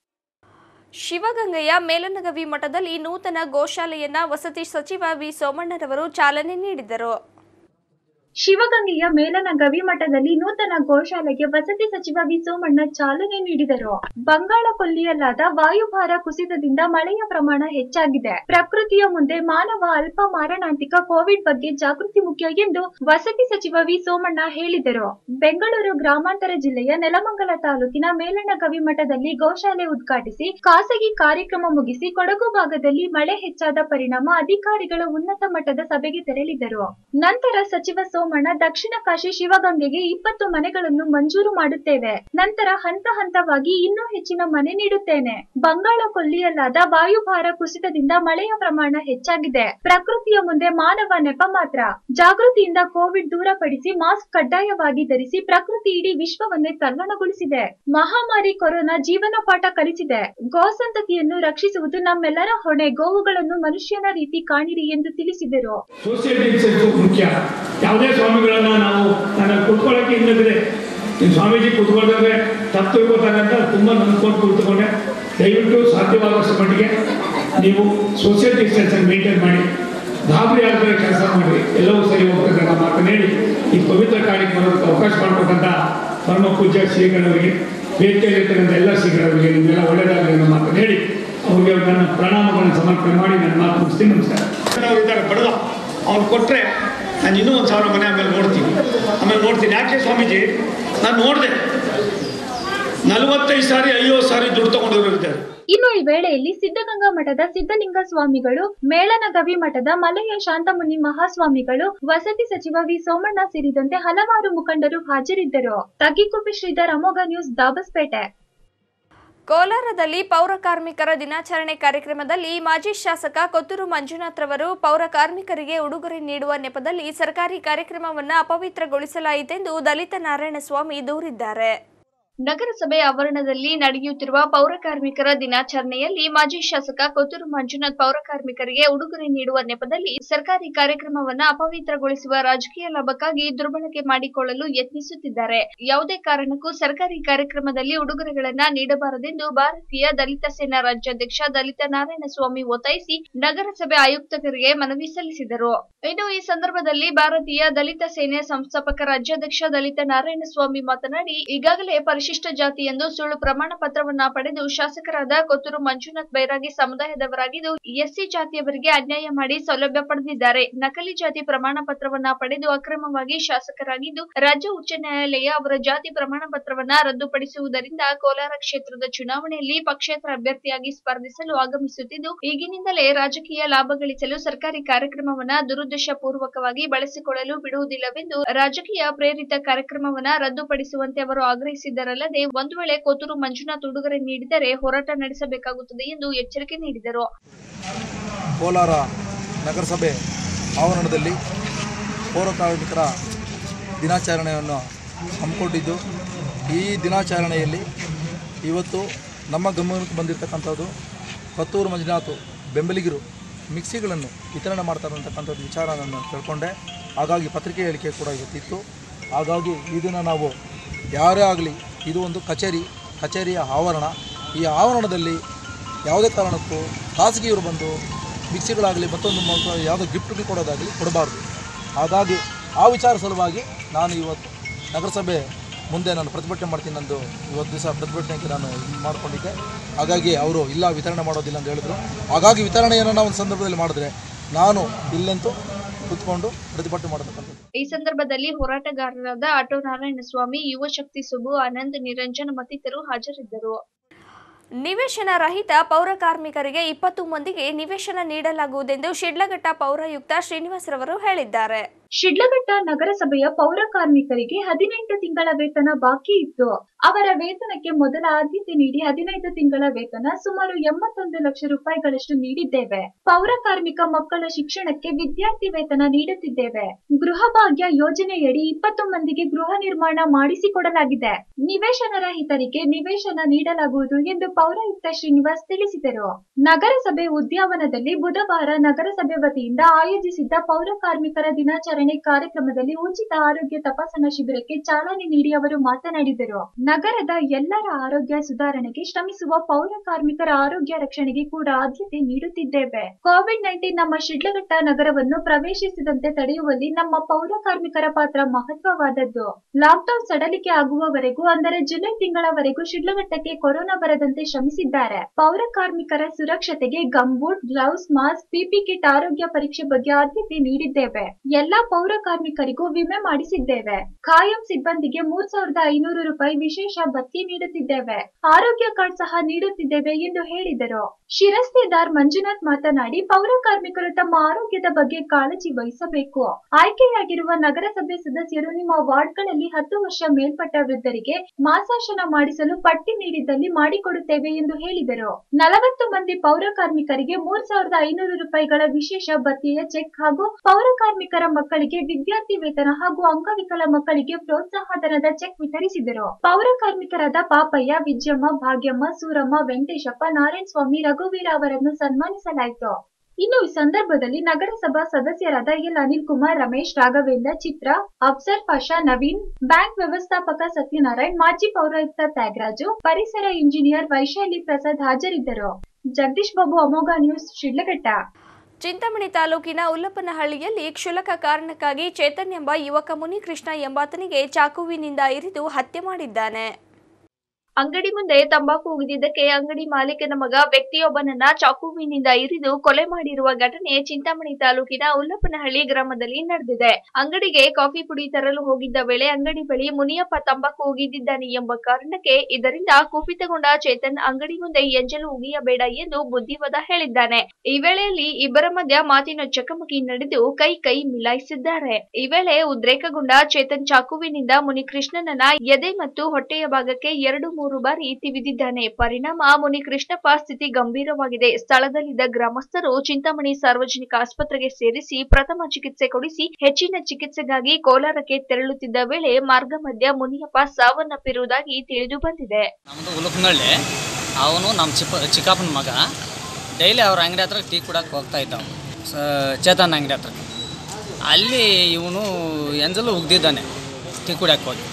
ಶಿವಗಂಗೆಯ ಮೇಲನಗವಿ ಮಠದಲ್ಲಿ ನೂತನ ಗೋಶಾಲೆಯನ್ನ ವಸತಿ ಸಚಿವ ವಿ ಸೋಮಣ್ಣರವರು ಚಾಲನೆ ನೀಡಿದರು ಶಿವಗಂಗೆಯ ಮೇಲನಗವಿ ಮಠದಲ್ಲಿ ನೂತನ ಗೋಶಾಲೆಗೆ ವಸತಿ ಸಚಿವ ವಿ ಸೋಮಣ್ಣ ಚಾಲನೆ ನೀಡಿದರು ಬಂಗಾಳ ಕೊಲ್ಲಿಯಲ್ಲಾದ ವಾಯುಭಾರ ಕುಸಿತದಿಂದ ಮಳೆಯ ಪ್ರಮಾಣ ಹೆಚ್ಚಾಗಿದೆ ಪ್ರಕೃತಿಯ ಮುಂದೆ ಮಾನವ ಅಲ್ಪ ಮಾರಣಾಂತಿಕ ಕೋವಿಡ್ ಬಗ್ಗೆ ಜಾಗೃತಿ ಮುಖ್ಯ ಎಂದು ವಸತಿ ಸಚಿವ ವಿ ಸೋಮಣ್ಣ ಹೇಳಿದರು ಬೆಂಗಳೂರು ಗ್ರಾಮಾಂತರ ಜಿಲ್ಲೆಯ ನೆಲಮಂಗಲ ತಾಲೂಕಿನ ಮೇಲನಗವಿ ಮಠದಲ್ಲಿ ಗೋಶಾಲೆ ಉದ್ಘಾಟಿಸಿ ಖಾಸಗಿ ಕಾರ್ಯಕ್ರಮ ಮುಗಿಸಿ ಕೊಡಗು ಭಾಗದಲ್ಲಿ ಮಳೆ ಹೆಚ್ಚಾದ ಪರಿಣಾಮ ಅಧಿಕಾರಿಗಳು ಉನ್ನತ ಮಟ್ಟದ ಸಭೆಗೆ ತೆರಳಿದರು ನಂತರ ಸಚಿವ ಸೋಮಣ್ಣ ದಕ್ಷಿಣ ಕಾಶಿ ಶಿವಗಂಗೆಗೆ ಇಪ್ಪತ್ತು ಮನೆಗಳನ್ನು ಮಂಜೂರು ಮಾಡುತ್ತೇವೆ ನಂತರ ಹಂತ ಹಂತವಾಗಿ ಇನ್ನೂ ಹೆಚ್ಚಿನ ಮನೆ ನೀಡುತ್ತೇನೆ ಬಂಗಾಳ ಕೊಲ್ಲಿಯಲ್ಲಾದ ವಾಯುಭಾರ ಕುಸಿತದಿಂದ ಮಳೆಯ ಪ್ರಮಾಣ ಹೆಚ್ಚಾಗಿದೆ ಪ್ರಕೃತಿಯ ಮುಂದೆ ಮಾನವ ನೆಪ ಮಾತ್ರ ಜಾಗೃತಿಯಿಂದ ಕೋವಿಡ್ ದೂರಪಡಿಸಿ ಮಾಸ್ಕ್ ಕಡ್ಡಾಯವಾಗಿ ಧರಿಸಿ ಪ್ರಕೃತಿ ಇಡೀ ವಿಶ್ವವನ್ನೇ ತಲ್ಲಣಗೊಳಿಸಿದೆ ಮಹಾಮಾರಿ ಕೊರೋನಾ ಜೀವನ ಪಾಠ ಕಲಿಸಿದೆ ಗೋಸಂತತಿಯನ್ನು ರಕ್ಷಿಸುವುದು ನಮ್ಮೆಲ್ಲರ ಹೊಣೆ ಗೋವುಗಳನ್ನು ಮನುಷ್ಯನ ರೀತಿ ಕಾಣಿರಿ ಎಂದು ತಿಳಿಸಿದರು ಸೋಷಿಯಲ್ ಡಿಸ್ಟೆನ್ಸ್ ಮುಖ್ಯ ಯಾವುದೇ ಸ್ವಾಮಿಗಳನ್ನ ನಾವು ನಾನು ಕುತ್ಕೊಳ್ಳೋಕೆ ಇನ್ನಿದ್ರೆ ನಿಮ್ಮ ಸ್ವಾಮೀಜಿ ಕುತ್ಕೊಂಡ್ರೆ ತಪ್ಪು ತಿಳ್ಕೊತಾರೆ ಅಂತ ತುಂಬ ನಂಬ್ಕೊಂಡು ಕುಳಿತುಕೊಂಡೆ ದಯವಿಟ್ಟು ಸಾಧ್ಯವಾದಷ್ಟು ಮಟ್ಟಿಗೆ ನೀವು ಸೋಷಿಯಲ್ ಡಿಸ್ಟೆನ್ಸ್ ಮೇಂಟೈನ್ ಮಾಡಿ ಗಾಬರಿ ಆಗದೆ ಕೆಲಸ ಮಾಡಿ ಎಲ್ಲವೂ ಸರಿ ಹೋಗ್ತದೆ ಅನ್ನೋ ಮಾತನ್ನು ಹೇಳಿ ಈ ಪವಿತ್ರ ಕಾರ್ಯಕ್ಕೆ ಬರೋದಕ್ಕೆ ಅವಕಾಶ ಮಾಡಿಕೊಟ್ಟಂತ ಪರಮ ಪೂಜ್ಯ ಶ್ರೀಗಳವರಿಗೆ ವೇದಿಕೆಯಲ್ಲಿರ್ತಕ್ಕಂಥ ಎಲ್ಲ ಶ್ರೀಗಳವರಿಗೆ ನಿಮ್ಮೆಲ್ಲ ಒಳ್ಳೆಯದಾಗಲಿ ಅನ್ನೋ ಮಾತನ್ನು ಹೇಳಿ ಅವರಿಗೆ ನನ್ನ ಪ್ರಣಾಮಗಳನ್ನು ಸಮರ್ಪಣೆ ಮಾಡಿ ನನ್ನ ಮಾತು ಮುಗಿಸ್ತೀನಿ ನಮಸ್ಕಾರ ಇದ್ದಾರೆ ಬಡವ ಅವ್ನು ಕೊಟ್ಟರೆ ನಾನು ಇನ್ನೂ ಒಂದು ಸಾವಿರ ಮನೆ ಆಮೇಲೆ ನೋಡ್ತೀನಿ ಆಮೇಲೆ ನೋಡ್ತೀನಿ ಯಾಕೆ ಸ್ವಾಮೀಜಿ ನಾನು ನೋಡಿದೆ ನಲವತ್ತೈದು ಸಾರಿ ಐವತ್ತು ಸಾರಿ ದುಡ್ಡು ತಗೊಂಡವರು ಇದ್ದಾರೆ ಇನ್ನು ಈ ವೇಳೆಯಲ್ಲಿ ಸಿದ್ಧಗಂಗಾ ಮಠದ ಸಿದ್ಧಲಿಂಗ ಸ್ವಾಮಿಗಳು ಮೇಳನಗವಿ ಮಠದ ಮಲೆಯ ಶಾಂತಮುನಿ ಮಹಾಸ್ವಾಮಿಗಳು ವಸತಿ ಸಚಿವ ವಿ ಸೋಮಣ್ಣ ಸೇರಿದಂತೆ ಹಲವಾರು ಮುಖಂಡರು ಹಾಜರಿದ್ದರು ತಗ್ಗಿಕುಪ್ಪಿ ಶ್ರೀಧರ್ ಅಮೋಘ ನ್ಯೂಸ್ ದಾಬಸ್ಪೇಟೆ ಕೋಲಾರದಲ್ಲಿ ಪೌರ ಕಾರ್ಮಿಕರ ದಿನಾಚರಣೆ ಕಾರ್ಯಕ್ರಮದಲ್ಲಿ ಮಾಜಿ ಶಾಸಕ ಕೊತ್ತೂರು ಮಂಜುನಾಥ್ ರವರು ಪೌರ ಕಾರ್ಮಿಕರಿಗೆ ಉಡುಗೊರೆ ನೀಡುವ ನೆಪದಲ್ಲಿ ಸರ್ಕಾರಿ ಕಾರ್ಯಕ್ರಮವನ್ನು ಅಪವಿತ್ರಗೊಳಿಸಲಾಯಿತೆಂದು ದಲಿತ ನಾರಾಯಣಸ್ವಾಮಿ ದೂರಿದ್ದಾರೆ ನಗರಸಭೆ ಆವರಣದಲ್ಲಿ ನಡೆಯುತ್ತಿರುವ ಪೌರ ಕಾರ್ಮಿಕರ ದಿನಾಚರಣೆಯಲ್ಲಿ ಮಾಜಿ ಶಾಸಕ ಕೊತ್ತೂರು ಮಂಜುನಾಥ್ ಪೌರ ಕಾರ್ಮಿಕರಿಗೆ ಉಡುಗೊರೆ ನೀಡುವ ನೆಪದಲ್ಲಿ ಸರ್ಕಾರಿ ಕಾರ್ಯಕ್ರಮವನ್ನ ಅಪವಿತ್ರಗೊಳಿಸುವ ರಾಜಕೀಯ ಲಾಭಕ್ಕಾಗಿ ದುರ್ಬಳಕೆ ಮಾಡಿಕೊಳ್ಳಲು ಯತ್ನಿಸುತ್ತಿದ್ದಾರೆ ಯಾವುದೇ ಕಾರಣಕ್ಕೂ ಸರ್ಕಾರಿ ಕಾರ್ಯಕ್ರಮದಲ್ಲಿ ಉಡುಗೊರೆಗಳನ್ನ ನೀಡಬಾರದೆಂದು ಭಾರತೀಯ ದಲಿತ ಸೇನಾ ರಾಜ್ಯಾಧ್ಯಕ್ಷ ದಲಿತ ನಾರಾಯಣಸ್ವಾಮಿ ಒತ್ತಾಯಿಸಿ ನಗರಸಭೆ ಆಯುಕ್ತರಿಗೆ ಮನವಿ ಸಲ್ಲಿಸಿದರು ಇನ್ನು ಈ ಸಂದರ್ಭದಲ್ಲಿ ಭಾರತೀಯ ದಲಿತ ಸೇನೆ ಸಂಸ್ಥಾಪಕ ರಾಜ್ಯಾಧ್ಯಕ್ಷ ದಲಿತ ನಾರಾಯಣಸ್ವಾಮಿ ಮಾತನಾಡಿ ಈಗಾಗಲೇ ಪರಿಶಿಷ್ಟ ಜಾತಿ ಎಂದು ಸುಳ್ಳು ಪ್ರಮಾಣ ಪತ್ರವನ್ನ ಪಡೆದು ಶಾಸಕರಾದ ಕೊತ್ತೂರು ಮಂಜುನಾಥ್ ಬೈರಾಗಿ ಸಮುದಾಯದವರಾಗಿದ್ದು ಎಸ್ಸಿ ಜಾತಿಯವರಿಗೆ ಅನ್ಯಾಯ ಮಾಡಿ ಸೌಲಭ್ಯ ಪಡೆದಿದ್ದಾರೆ ನಕಲಿ ಜಾತಿ ಪ್ರಮಾಣ ಪತ್ರವನ್ನ ಪಡೆದು ಅಕ್ರಮವಾಗಿ ಶಾಸಕರಾಗಿದ್ದು ರಾಜ್ಯ ಉಚ್ಚ ನ್ಯಾಯಾಲಯ ಅವರ ಜಾತಿ ಪ್ರಮಾಣ ಪತ್ರವನ್ನ ರದ್ದುಪಡಿಸುವುದರಿಂದ ಕೋಲಾರ ಕ್ಷೇತ್ರದ ಚುನಾವಣೆಯಲ್ಲಿ ಪಕ್ಷೇತರ ಅಭ್ಯರ್ಥಿಯಾಗಿ ಸ್ಪರ್ಧಿಸಲು ಆಗಮಿಸುತ್ತಿದ್ದು ಈಗಿನಿಂದಲೇ ರಾಜಕೀಯ ಲಾಭ ಗಳಿಸಲು ಸರ್ಕಾರಿ ಕಾರ್ಯಕ್ರಮವನ್ನ ದುರುದ್ದೇಶ ಪೂರ್ವಕವಾಗಿ ಬಳಸಿಕೊಳ್ಳಲು ಬಿಡುವುದಿಲ್ಲವೆಂದು ರಾಜಕೀಯ ಪ್ರೇರಿತ ಕಾರ್ಯಕ್ರಮವನ್ನ ರದ್ದುಪಡಿಸುವಂತೆ ಅವರು ಆಗ್ರಹಿಸಿದ್ದರಲ್ಲದೆ ಮಾಡಿದ್ದಾರಲ್ಲದೆ ಒಂದು ವೇಳೆ ಕೊತ್ತೂರು ಮಂಜುನಾಥ್ ಉಡುಗೊರೆ ನೀಡಿದರೆ ಹೋರಾಟ ನಡೆಸಬೇಕಾಗುತ್ತದೆ ಎಂದು ಎಚ್ಚರಿಕೆ ನೀಡಿದರು ಕೋಲಾರ ನಗರಸಭೆ ಆವರಣದಲ್ಲಿ ಪೌರ ಕಾರ್ಮಿಕರ ದಿನಾಚರಣೆಯನ್ನು ಹಮ್ಮಿಕೊಂಡಿದ್ದು ಈ ದಿನಾಚರಣೆಯಲ್ಲಿ ಇವತ್ತು ನಮ್ಮ ಗಮನಕ್ಕೆ ಬಂದಿರತಕ್ಕಂಥದ್ದು ಕೊತ್ತೂರು ಮಂಜುನಾಥ್ ಬೆಂಬಲಿಗರು ಮಿಕ್ಸಿಗಳನ್ನು ವಿತರಣೆ ಮಾಡ್ತಾರೆ ಅಂತಕ್ಕಂಥದ್ದು ವಿಚಾರ ನಾನು ತಿಳ್ಕೊಂಡೆ ಹಾಗಾಗಿ ಪತ್ರಿಕೆ ಹೇಳಿಕೆ ಕೂಡ ಇವತ್ತಿತ್ತು ಹಾಗಾಗಿ ಇದನ್ನು ನಾವು ಯಾರೇ ಆಗಲಿ ಇದು ಒಂದು ಕಚೇರಿ ಕಚೇರಿಯ ಆವರಣ ಈ ಆವರಣದಲ್ಲಿ ಯಾವುದೇ ಕಾರಣಕ್ಕೂ ಖಾಸಗಿಯವರು ಬಂದು ಮಿಕ್ಸಿಗಳಾಗಲಿ ಮತ್ತೊಂದು ಮತ್ತೊಂದು ಯಾವುದೋ ಗಿಫ್ಟ್ಗಳು ಕೊಡೋದಾಗಲಿ ಕೊಡಬಾರ್ದು ಹಾಗಾಗಿ ಆ ವಿಚಾರ ಸಲುವಾಗಿ ನಾನು ಇವತ್ತು ನಗರಸಭೆ ಮುಂದೆ ನಾನು ಪ್ರತಿಭಟನೆ ಮಾಡ್ತೀನಿ ನಂದು ಇವತ್ತು ದಿವಸ ಪ್ರತಿಭಟನೆಗೆ ನಾನು ಇದು ಮಾಡ್ಕೊಂಡಿದ್ದೆ ಹಾಗಾಗಿ ಅವರು ಇಲ್ಲ ವಿತರಣೆ ಮಾಡೋದಿಲ್ಲ ಅಂತ ಹೇಳಿದ್ರು ಹಾಗಾಗಿ ವಿತರಣೆಯನ್ನು ನಾವು ಒಂದು ಸಂದರ್ಭದಲ್ಲಿ ಮಾಡಿದ್ರೆ ನಾನು ಇಲ್ಲಂತೂ ಕುತ್ಕೊಂಡು ಪ್ರತಿಭಟನೆ ಮಾಡತಕ್ಕಂಥದ್ದು ಈ ಸಂದರ್ಭದಲ್ಲಿ ಹೋರಾಟಗಾರರಾದ ಆಟೋ ನಾರಾಯಣಸ್ವಾಮಿ ಯುವ ಶಕ್ತಿ ಸುಬು ಆನಂದ್ ನಿರಂಜನ್ ಮತ್ತಿತರರು ಹಾಜರಿದ್ದರು ನಿವೇಶನ ರಹಿತ ಪೌರ ಕಾರ್ಮಿಕರಿಗೆ ಇಪ್ಪತ್ತು ಮಂದಿಗೆ ನಿವೇಶನ ನೀಡಲಾಗುವುದೆಂದು ಶಿಡ್ಲಘಟ್ಟ ಪೌರಾಯುಕ್ತ ಶ್ರೀನಿವಾಸರವರು ಹೇಳಿದ್ದಾರೆ ಶಿಡ್ಲಘಟ್ಟ ನಗರಸಭೆಯ ಪೌರ ಕಾರ್ಮಿಕರಿಗೆ ಹದಿನೆಂಟು ತಿಂಗಳ ವೇತನ ಬಾಕಿ ಇತ್ತು ಅವರ ವೇತನಕ್ಕೆ ಮೊದಲ ಆದ್ಯತೆ ನೀಡಿ ಹದಿನೈದು ತಿಂಗಳ ವೇತನ ಸುಮಾರು ಎಂಬತ್ತೊಂದು ಲಕ್ಷ ರೂಪಾಯಿಗಳಷ್ಟು ನೀಡಿದ್ದೇವೆ ಪೌರ ಕಾರ್ಮಿಕ ಮಕ್ಕಳ ಶಿಕ್ಷಣಕ್ಕೆ ವಿದ್ಯಾರ್ಥಿ ವೇತನ ನೀಡುತ್ತಿದ್ದೇವೆ ಗೃಹ ಭಾಗ್ಯ ಯೋಜನೆಯಡಿ ಇಪ್ಪತ್ತು ಮಂದಿಗೆ ಗೃಹ ನಿರ್ಮಾಣ ಮಾಡಿಸಿಕೊಡಲಾಗಿದೆ ನಿವೇಶನ ರಹಿತರಿಗೆ ನಿವೇಶನ ನೀಡಲಾಗುವುದು ಎಂದು ಪೌರಾಯುಕ್ತ ಶ್ರೀನಿವಾಸ್ ತಿಳಿಸಿದರು ನಗರಸಭೆ ಉದ್ಯಾನವನದಲ್ಲಿ ಬುಧವಾರ ನಗರಸಭೆ ವತಿಯಿಂದ ಆಯೋಜಿಸಿದ್ದ ಪೌರ ಕಾರ್ಮಿಕರ ದಿನಾಚರಣೆ ಕಾರ್ಯಕ್ರಮದಲ್ಲಿ ಉಚಿತ ಆರೋಗ್ಯ ತಪಾಸಣಾ ಶಿಬಿರಕ್ಕೆ ಚಾಲನೆ ನೀಡಿ ಅವರು ಮಾತನಾಡಿದರು ನಗರದ ಎಲ್ಲರ ಆರೋಗ್ಯ ಸುಧಾರಣೆಗೆ ಶ್ರಮಿಸುವ ಪೌರ ಕಾರ್ಮಿಕರ ಆರೋಗ್ಯ ರಕ್ಷಣೆಗೆ ಕೂಡ ಆದ್ಯತೆ ನೀಡುತ್ತಿದ್ದೇವೆ ಕೋವಿಡ್ ನೈನ್ಟೀನ್ ನಮ್ಮ ಶಿಡ್ಲಘಟ್ಟ ನಗರವನ್ನು ಪ್ರವೇಶಿಸದಂತೆ ತಡೆಯುವಲ್ಲಿ ನಮ್ಮ ಪೌರ ಕಾರ್ಮಿಕರ ಪಾತ್ರ ಮಹತ್ವವಾದದ್ದು ಲಾಕ್ಡೌನ್ ಸಡಲಿಕೆ ಆಗುವವರೆಗೂ ಅಂದರೆ ಜುಲೈ ತಿಂಗಳವರೆಗೂ ಶಿಡ್ಲಘಟ್ಟಕ್ಕೆ ಕೊರೋನಾ ಬರದಂತೆ ಶ್ರಮಿಸಿದ್ದಾರೆ ಪೌರ ಕಾರ್ಮಿಕರ ಸುರಕ್ಷತೆಗೆ gumboot gloves mask PP kit ಆರೋಗ್ಯ ಪರೀಕ್ಷೆ ಬಗ್ಗೆ ಆದ್ಯತೆ ನೀಡಿದ್ದೇವೆ ಎಲ್ಲಾ ಪೌರ ಕಾರ್ಮಿಕರಿಗೂ ವಿಮೆ ಮಾಡಿಸಿದ್ದೇವೆ ಖಾಯಂ ಸಿಬ್ಬಂದಿಗೆ ಮೂರ್ ಸಾವಿರದ ಐನೂರು ರೂಪಾಯಿ ವಿಶೇಷ ಭತ್ಯೆ ನೀಡುತ್ತಿದ್ದೇವೆ ಆರೋಗ್ಯ ಕಾರ್ಡ್ ಸಹ ನೀಡುತ್ತಿದ್ದೇವೆ ಎಂದು ಹೇಳಿದರು ಶಿರಸ್ತೆದಾರ್ ಮಂಜುನಾಥ್ ಮಾತನಾಡಿ ಪೌರ ಕಾರ್ಮಿಕರು ತಮ್ಮ ಆರೋಗ್ಯದ ಬಗ್ಗೆ ಕಾಳಜಿ ವಹಿಸಬೇಕು ಆಯ್ಕೆಯಾಗಿರುವ ನಗರಸಭೆ ಸದಸ್ಯರು ನಿಮ್ಮ ವಾರ್ಡ್ಗಳಲ್ಲಿ ಹತ್ತು ವರ್ಷ ಮೇಲ್ಪಟ್ಟ ವೃದ್ಧರಿಗೆ ಮಾಸಾಶನ ಮಾಡಿಸಲು ಪಟ್ಟಿ ನೀಡಿದ್ದಲ್ಲಿ ಮಾಡಿಕೊಡುತ್ತೇವೆ ಎಂದು ಹೇಳಿದರು ನಲವತ್ತು ಮಂದಿ ಪೌರ ಕಾರ್ಮಿಕರಿಗೆ ಮೂರ್ ಸಾವಿರದ ಐನೂರು ರೂಪಾಯಿಗಳ ವಿಶೇಷ ಭತ್ಯೆಯ ಚೆಕ್ ಹಾಗೂ ಪೌರ ಕಾರ್ಮಿಕರ ಮಕ್ಕಳಿಗೆ ವಿದ್ಯಾರ್ಥಿ ವೇತನ ಹಾಗೂ ಅಂಗವಿಕಲ ಮಕ್ಕಳಿಗೆ ಪ್ರೋತ್ಸಾಹಧನದ ಚೆಕ್ ವಿತರಿಸಿದರು ಪೌರ ಕಾರ್ಮಿಕರಾದ ಪಾಪಯ್ಯ ವಿಜಯಮ್ಮ ಭಾಗ್ಯಮ್ಮ ಸೂರಮ್ಮ ವೆಂಕಟೇಶಪ್ಪ ನಾರಾಯಣ ಸ್ವಾಮಿ ರಘುವೀರ ಅವರನ್ನು ಸನ್ಮಾನಿಸಲಾಯಿತು ಇನ್ನು ಈ ಸಂದರ್ಭದಲ್ಲಿ ನಗರಸಭಾ ಸದಸ್ಯರಾದ ಎಲ್ ಅನಿಲ್ ಕುಮಾರ್ ರಮೇಶ್ ರಾಘವೇಂದ್ರ ಚಿತ್ರ ಅಫ್ಸರ್ ಪಾಷಾ ನವೀನ್ ಬ್ಯಾಂಕ್ ವ್ಯವಸ್ಥಾಪಕ ಸತ್ಯನಾರಾಯಣ್ ಮಾಜಿ ಪೌರಾಯುಕ್ತ ತ್ಯಾಗರಾಜು ಪರಿಸರ ಇಂಜಿನಿಯರ್ ವೈಶಾಲಿ ಪ್ರಸಾದ್ ಹಾಜರಿದ್ದರು ಜಗದೀಶ್ ಬಾಬು ಅಮೋಘ ನ್ಯೂಸ್ ಶಿಡ್ಲಘಟ್ಟ ಚಿಂತಾಮಣಿ ತಾಲೂಕಿನ ಉಲ್ಲಪ್ಪನಹಳ್ಳಿಯಲ್ಲಿ ಕ್ಷುಲಕ ಕಾರಣಕ್ಕಾಗಿ ಚೇತನ್ ಎಂಬ ಯುವಕ ಮುನಿಕೃಷ್ಣ ಎಂಬಾತನಿಗೆ ಚಾಕುವಿನಿಂದ ಇರಿದು ಹತ್ಯೆ ಮಾಡಿದ್ದಾನೆ ಅಂಗಡಿ ಮುಂದೆ ತಂಬಾಕು ಉಗಿದಿದ್ದಕ್ಕೆ ಅಂಗಡಿ ಮಾಲೀಕನ ಮಗ ವ್ಯಕ್ತಿಯೊಬ್ಬನನ್ನ ಚಾಕುವಿನಿಂದ ಇರಿದು ಕೊಲೆ ಮಾಡಿರುವ ಘಟನೆ ಚಿಂತಾಮಣಿ ತಾಲೂಕಿನ ಉಲ್ಲಪ್ಪನಹಳ್ಳಿ ಗ್ರಾಮದಲ್ಲಿ ನಡೆದಿದೆ ಅಂಗಡಿಗೆ ಕಾಫಿ ಪುಡಿ ತರಲು ಹೋಗಿದ್ದ ವೇಳೆ ಅಂಗಡಿ ಬಳಿ ಮುನಿಯಪ್ಪ ತಂಬಾಕು ಉಗಿದಿದ್ದಾನೆ ಎಂಬ ಕಾರಣಕ್ಕೆ ಇದರಿಂದ ಕುಪಿತಗೊಂಡ ಚೇತನ್ ಅಂಗಡಿ ಮುಂದೆ ಎಂಜಲು ಉಗಿಯಬೇಡ ಎಂದು ಬುದ್ಧಿವಾದ ಹೇಳಿದ್ದಾನೆ ಈ ವೇಳೆಯಲ್ಲಿ ಇಬ್ಬರ ಮಧ್ಯ ಮಾತಿನ ಚಕಮಕಿ ನಡೆದು ಕೈ ಕೈ ಮಿಲಾಯಿಸಿದ್ದಾರೆ ಈ ವೇಳೆ ಉದ್ರೇಕಗೊಂಡ ಚೇತನ್ ಚಾಕುವಿನಿಂದ ಮುನಿಕೃಷ್ಣನನ್ನ ಎದೆ ಮತ್ತು ಹೊಟ್ಟೆಯ ಭಾಗಕ್ಕೆ ಎರಡು ಮೂರು ಬಾರಿ ತಿವಿದಿದ್ದಾನೆ ಪರಿಣಾಮ ಮುನಿಕೃಷ್ಣಪ್ಪ ಸ್ಥಿತಿ ಗಂಭೀರವಾಗಿದೆ ಸ್ಥಳದಲ್ಲಿದ್ದ ಗ್ರಾಮಸ್ಥರು ಚಿಂತಾಮಣಿ ಸಾರ್ವಜನಿಕ ಆಸ್ಪತ್ರೆಗೆ ಸೇರಿಸಿ ಪ್ರಥಮ ಚಿಕಿತ್ಸೆ ಕೊಡಿಸಿ ಹೆಚ್ಚಿನ ಚಿಕಿತ್ಸೆಗಾಗಿ ಕೋಲಾರಕ್ಕೆ ತೆರಳುತ್ತಿದ್ದ ವೇಳೆ ಮಾರ್ಗ ಮಧ್ಯ ಮುನಿಯಪ್ಪ ಸಾವನ್ನಪ್ಪಿರುವುದಾಗಿ ತಿಳಿದು ಬಂದಿದೆ ನಮ್ಮದು ಉಲುಪ್ನಳ್ಳಿ ಅವನು ನಮ್ಮ ಚಿಪ್ಪ ಚಿಕ್ಕಪ್ಪನ ಮಗ ಡೈಲಿ ಅವ್ರ ಅಂಗಡಿ ಹತ್ರ ಟೀ ಕುಡಕ್ಕೆ ಹೋಗ್ತಾ ಇದ್ದ ಅವನು ಚೇತನ್ ಅಂಗಡಿ ಹತ್ರ ಅಲ್ಲಿ ಇವನು ಎಂಜಲು ಉಗ್ದಿದ್ದಾನೆ ಟೀ ಕುಡಿಯಕ್ಕೆ ಹೋಗಿ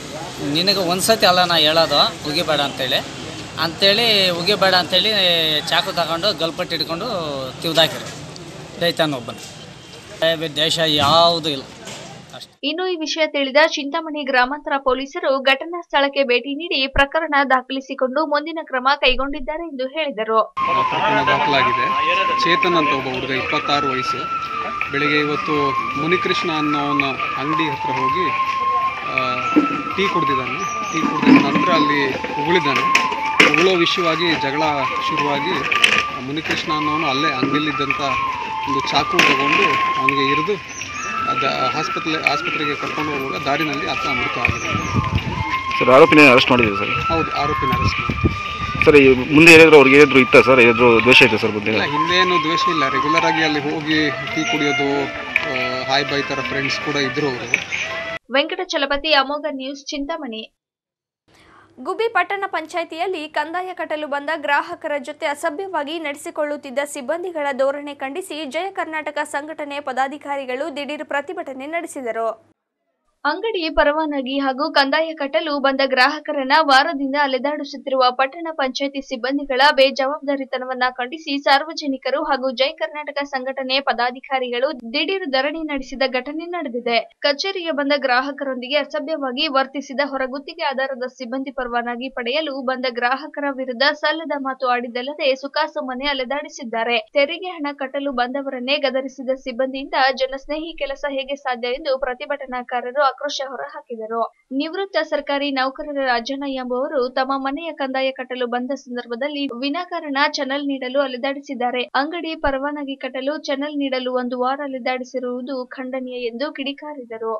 ನಿನಗೆ ಒಂದು ಸತಿ ಅಲ್ಲ ನಾ ಹೇಳೋದು ಉಗಿಬೇಡ ಅಂತೇಳಿ ಅಂತೇಳಿ ಉಗಿಬೇಡ ಅಂತೇಳಿ ಚಾಕು ತಗೊಂಡು ಗಲ್ಪಟ್ಟು ಹಿಡ್ಕೊಂಡು ತಿವ್ದಾಕಿರು ರೈತನ ಒಬ್ಬನು ದೇಶ ಯಾವುದೂ ಇಲ್ಲ ಇನ್ನು ಈ ವಿಷಯ ತಿಳಿದ ಚಿಂತಾಮಣಿ ಗ್ರಾಮಾಂತರ ಪೊಲೀಸರು ಘಟನಾ ಸ್ಥಳಕ್ಕೆ ಭೇಟಿ ನೀಡಿ ಪ್ರಕರಣ ದಾಖಲಿಸಿಕೊಂಡು ಮುಂದಿನ ಕ್ರಮ ಕೈಗೊಂಡಿದ್ದಾರೆ ಎಂದು ಹೇಳಿದರು ಪ್ರಕರಣ ದಾಖಲಾಗಿದೆ ಚೇತನ್ ಅಂತ ಒಬ್ಬ ಹುಡುಗ ಇಪ್ಪತ್ತಾರು ವಯಸ್ಸು ಬೆಳಿಗ್ಗೆ ಇವತ್ತು ಮುನಿಕೃಷ್ಣ ಅನ್ನೋವನ ಅಂಗಡಿ ಹತ್ರ ಹೋಗಿ ಆ, ಟೀ ಕುಡ್ದಿದ್ದಾನೆ ಟೀ ಕುಡಿದ ನಂತರ ಅಲ್ಲಿ ಉಗುಳಿದ್ದಾನೆ ಉಗುಳೋ ವಿಷಯವಾಗಿ ಜಗಳ ಶುರುವಾಗಿ ಆ ಮುನಿಕೃಷ್ಣ ಅನ್ನೋನು ಅಲ್ಲೇ ಅಂಗಡಿಯಲ್ಲಿದ್ದಂಥ ಒಂದು ಚಾಕು ತಗೊಂಡು ಅವನಿಗೆ ಇರಿದು ಅದ ಆಸ್ಪತ್ರೆ ಆಸ್ಪತ್ರೆಗೆ ಕರ್ಕೊಂಡು ಹೋಗುವಾಗ ದಾರಿನಲ್ಲಿ ಆತ ಮೃತ ಆಗಿದೆ ಸರ್ ಆರೋಪಿನ ಅರೆಸ್ಟ್ ಮಾಡಿದ್ದೀವಿ ಸರ್ ಹೌದು ಆರೋಪಿನ ಅರೆಸ್ಟ್ ಮಾಡಿ ಸರ್ ಈ ಮುಂದೆ ಏನಾದರೂ ಅವ್ರಿಗೆ ಏನಾದರೂ ಇತ್ತಾ ಸರ್ ಏನಾದರೂ ದ್ವೇಷ ಇತ್ತು ಸರ್ ಮುಂದೆ ಇಲ್ಲ ಹಿಂದೇನು ದ್ವೇಷ ಇಲ್ಲ ರೆಗ್ಯುಲರ್ ಆಗಿ ಅಲ್ಲಿ ಹೋಗಿ ಟೀ ಕುಡಿಯೋದು ಹಾಯ್ ಬೈ ಥರ ಫ್ರೆಂಡ್ಸ್ ಕೂಡ ಇದ್ರು ಅವರು ವೆಂಕಟಚಲಪತಿ ಅಮೋಘ ನ್ಯೂಸ್ ಚಿಂತಾಮಣಿ ಗುಬ್ಬಿ ಪಟ್ಟಣ ಪಂಚಾಯಿತಿಯಲ್ಲಿ ಕಂದಾಯ ಕಟ್ಟಲು ಬಂದ ಗ್ರಾಹಕರ ಜೊತೆ ಅಸಭ್ಯವಾಗಿ ನಡೆಸಿಕೊಳ್ಳುತ್ತಿದ್ದ ಸಿಬ್ಬಂದಿಗಳ ಧೋರಣೆ ಖಂಡಿಸಿ ಜಯ ಕರ್ನಾಟಕ ಸಂಘಟನೆ ಪದಾಧಿಕಾರಿಗಳು ದಿಢೀರ್ ಪ್ರತಿಭಟನೆ ನಡೆಸಿದರು ಅಂಗಡಿ ಪರವಾನಗಿ ಹಾಗೂ ಕಂದಾಯ ಕಟ್ಟಲು ಬಂದ ಗ್ರಾಹಕರನ್ನ ವಾರದಿಂದ ಅಲೆದಾಡಿಸುತ್ತಿರುವ ಪಟ್ಟಣ ಪಂಚಾಯಿತಿ ಸಿಬ್ಬಂದಿಗಳ ಬೇಜವಾಬ್ದಾರಿತನವನ್ನ ಖಂಡಿಸಿ ಸಾರ್ವಜನಿಕರು ಹಾಗೂ ಜೈ ಕರ್ನಾಟಕ ಸಂಘಟನೆ ಪದಾಧಿಕಾರಿಗಳು ದಿಢೀರ್ ಧರಣಿ ನಡೆಸಿದ ಘಟನೆ ನಡೆದಿದೆ ಕಚೇರಿಗೆ ಬಂದ ಗ್ರಾಹಕರೊಂದಿಗೆ ಅಸಭ್ಯವಾಗಿ ವರ್ತಿಸಿದ ಹೊರಗುತ್ತಿಗೆ ಆಧಾರದ ಸಿಬ್ಬಂದಿ ಪರವಾನಗಿ ಪಡೆಯಲು ಬಂದ ಗ್ರಾಹಕರ ವಿರುದ್ಧ ಸಲ್ಲದ ಮಾತು ಆಡಿದ್ದಲ್ಲದೆ ಸುಖಾಸುಮ್ಮನೆ ಅಲೆದಾಡಿಸಿದ್ದಾರೆ ತೆರಿಗೆ ಹಣ ಕಟ್ಟಲು ಬಂದವರನ್ನೇ ಗದರಿಸಿದ ಸಿಬ್ಬಂದಿಯಿಂದ ಜನಸ್ನೇಹಿ ಕೆಲಸ ಹೇಗೆ ಸಾಧ್ಯ ಎಂದು ಪ್ರತಿಭಟನಾಕಾರರು ಆಕ್ರೋಶ ಹೊರಹಾಕಿದರು ನಿವೃತ್ತ ಸರ್ಕಾರಿ ನೌಕರರ ರಾಜಣ್ಣ ಎಂಬುವರು ತಮ್ಮ ಮನೆಯ ಕಂದಾಯ ಕಟ್ಟಲು ಬಂದ ಸಂದರ್ಭದಲ್ಲಿ ವಿನಾಕಾರಣ ಚಾನಲ್ ನೀಡಲು ಅಲೆದಾಡಿಸಿದ್ದಾರೆ ಅಂಗಡಿ ಪರವಾನಗಿ ಕಟ್ಟಲು ಚಾನಲ್ ನೀಡಲು ಒಂದು ವಾರ ಅಲೆದಾಡಿಸಿರುವುದು ಖಂಡನೀಯ ಎಂದು ಕಿಡಿಕಾರಿದರು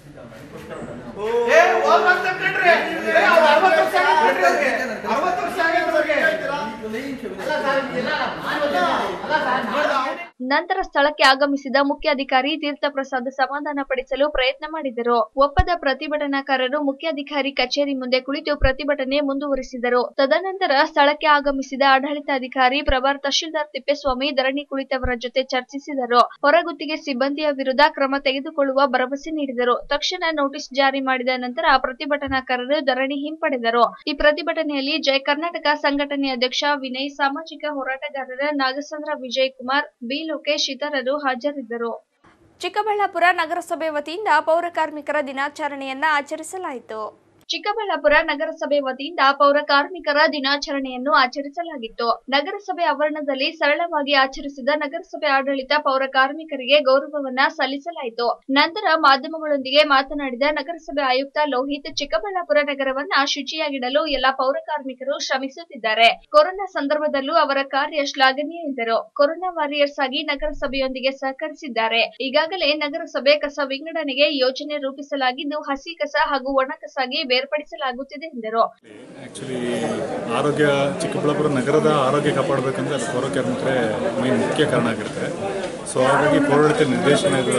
ನಂತರ ಸ್ಥಳಕ್ಕೆ ಆಗಮಿಸಿದ ಮುಖ್ಯಾಧಿಕಾರಿ ತೀರ್ಥಪ್ರಸಾದ್ ಸಮಾಧಾನ ಪಡಿಸಲು ಪ್ರಯತ್ನ ಮಾಡಿದರು ಒಪ್ಪದ ಪ್ರತಿಭಟನಾಕಾರರು ಮುಖ್ಯಾಧಿಕಾರಿ ಕಚೇರಿ ಮುಂದೆ ಕುಳಿತು ಪ್ರತಿಭಟನೆ ಮುಂದುವರಿಸಿದರು ತದನಂತರ ಸ್ಥಳಕ್ಕೆ ಆಗಮಿಸಿದ ಆಡಳಿತಾಧಿಕಾರಿ ಪ್ರಭಾರ್ ತಹಶೀಲ್ದಾರ್ ತಿಪ್ಪೇಸ್ವಾಮಿ ಧರಣಿ ಕುಳಿತವರ ಜೊತೆ ಚರ್ಚಿಸಿದರು ಹೊರಗುತ್ತಿಗೆ ಸಿಬ್ಬಂದಿಯ ವಿರುದ್ಧ ಕ್ರಮ ತೆಗೆದುಕೊಳ್ಳುವ ಭರವಸೆ ನೀಡಿದರು ತಕ್ಷಣ ನೋಟಿಸ್ ಜಾರಿ ಮಾಡಿದ ನಂತರ ಪ್ರತಿಭಟನಾಕಾರರು ಧರಣಿ ಹಿಂಪಡೆದರು ಈ ಪ್ರತಿಭಟನೆಯಲ್ಲಿ ಜಯ ಕರ್ನಾಟಕ ಸಂಘಟನೆ ಅಧ್ಯಕ್ಷ ವಿನಯ್ ಸಾಮಾಜಿಕ ಹೋರಾಟಗಾರರ ನಾಗಸಂದ್ರ ವಿಜಯ್ ಕುಮಾರ್ ಬಿ ಲೋಕೇಶ್ ಇತರರು ಹಾಜರಿದ್ದರು ಚಿಕ್ಕಬಳ್ಳಾಪುರ ನಗರಸಭೆ ವತಿಯಿಂದ ಪೌರ ಕಾರ್ಮಿಕರ ದಿನಾಚರಣೆಯನ್ನ ಆಚರಿಸಲಾಯಿತು ಚಿಕ್ಕಬಳ್ಳಾಪುರ ನಗರಸಭೆ ವತಿಯಿಂದ ಪೌರ ಕಾರ್ಮಿಕರ ದಿನಾಚರಣೆಯನ್ನು ಆಚರಿಸಲಾಗಿತ್ತು ನಗರಸಭೆ ಆವರಣದಲ್ಲಿ ಸರಳವಾಗಿ ಆಚರಿಸಿದ ನಗರಸಭೆ ಆಡಳಿತ ಪೌರ ಕಾರ್ಮಿಕರಿಗೆ ಗೌರವವನ್ನ ಸಲ್ಲಿಸಲಾಯಿತು ನಂತರ ಮಾಧ್ಯಮಗಳೊಂದಿಗೆ ಮಾತನಾಡಿದ ನಗರಸಭೆ ಆಯುಕ್ತ ಲೋಹಿತ್ ಚಿಕ್ಕಬಳ್ಳಾಪುರ ನಗರವನ್ನ ಶುಚಿಯಾಗಿಡಲು ಎಲ್ಲ ಪೌರ ಕಾರ್ಮಿಕರು ಶ್ರಮಿಸುತ್ತಿದ್ದಾರೆ ಕೊರೋನಾ ಸಂದರ್ಭದಲ್ಲೂ ಅವರ ಕಾರ್ಯ ಶ್ಲಾಘನೀಯ ಎಂದರು ಕೊರೋನಾ ವಾರಿಯರ್ಸ್ ಆಗಿ ನಗರಸಭೆಯೊಂದಿಗೆ ಸಹಕರಿಸಿದ್ದಾರೆ ಈಗಾಗಲೇ ನಗರಸಭೆ ಕಸ ವಿಂಗಡಣೆಗೆ ಯೋಜನೆ ರೂಪಿಸಲಾಗಿದ್ದು ಹಸಿ ಕಸ ಹಾಗೂ ಒಣ ಕಸಾಗಿ ಬೇರ್ಪಡಿಸಲಾಗುತ್ತಿದೆ ಎಂದರು ಆ್ಯಕ್ಚುಲಿ ಆರೋಗ್ಯ ಚಿಕ್ಕಬಳ್ಳಾಪುರ ನಗರದ ಆರೋಗ್ಯ ಕಾಪಾಡಬೇಕಂದ್ರೆ ಅದು ಪೌರ ಕಾರ್ಮಿಕರೇ ಮೈನ್ ಮುಖ್ಯ ಕಾರಣ ಆಗಿರುತ್ತೆ ಸೊ ಹಾಗಾಗಿ ಪೌರಾಡಳಿತ ನಿರ್ದೇಶನದ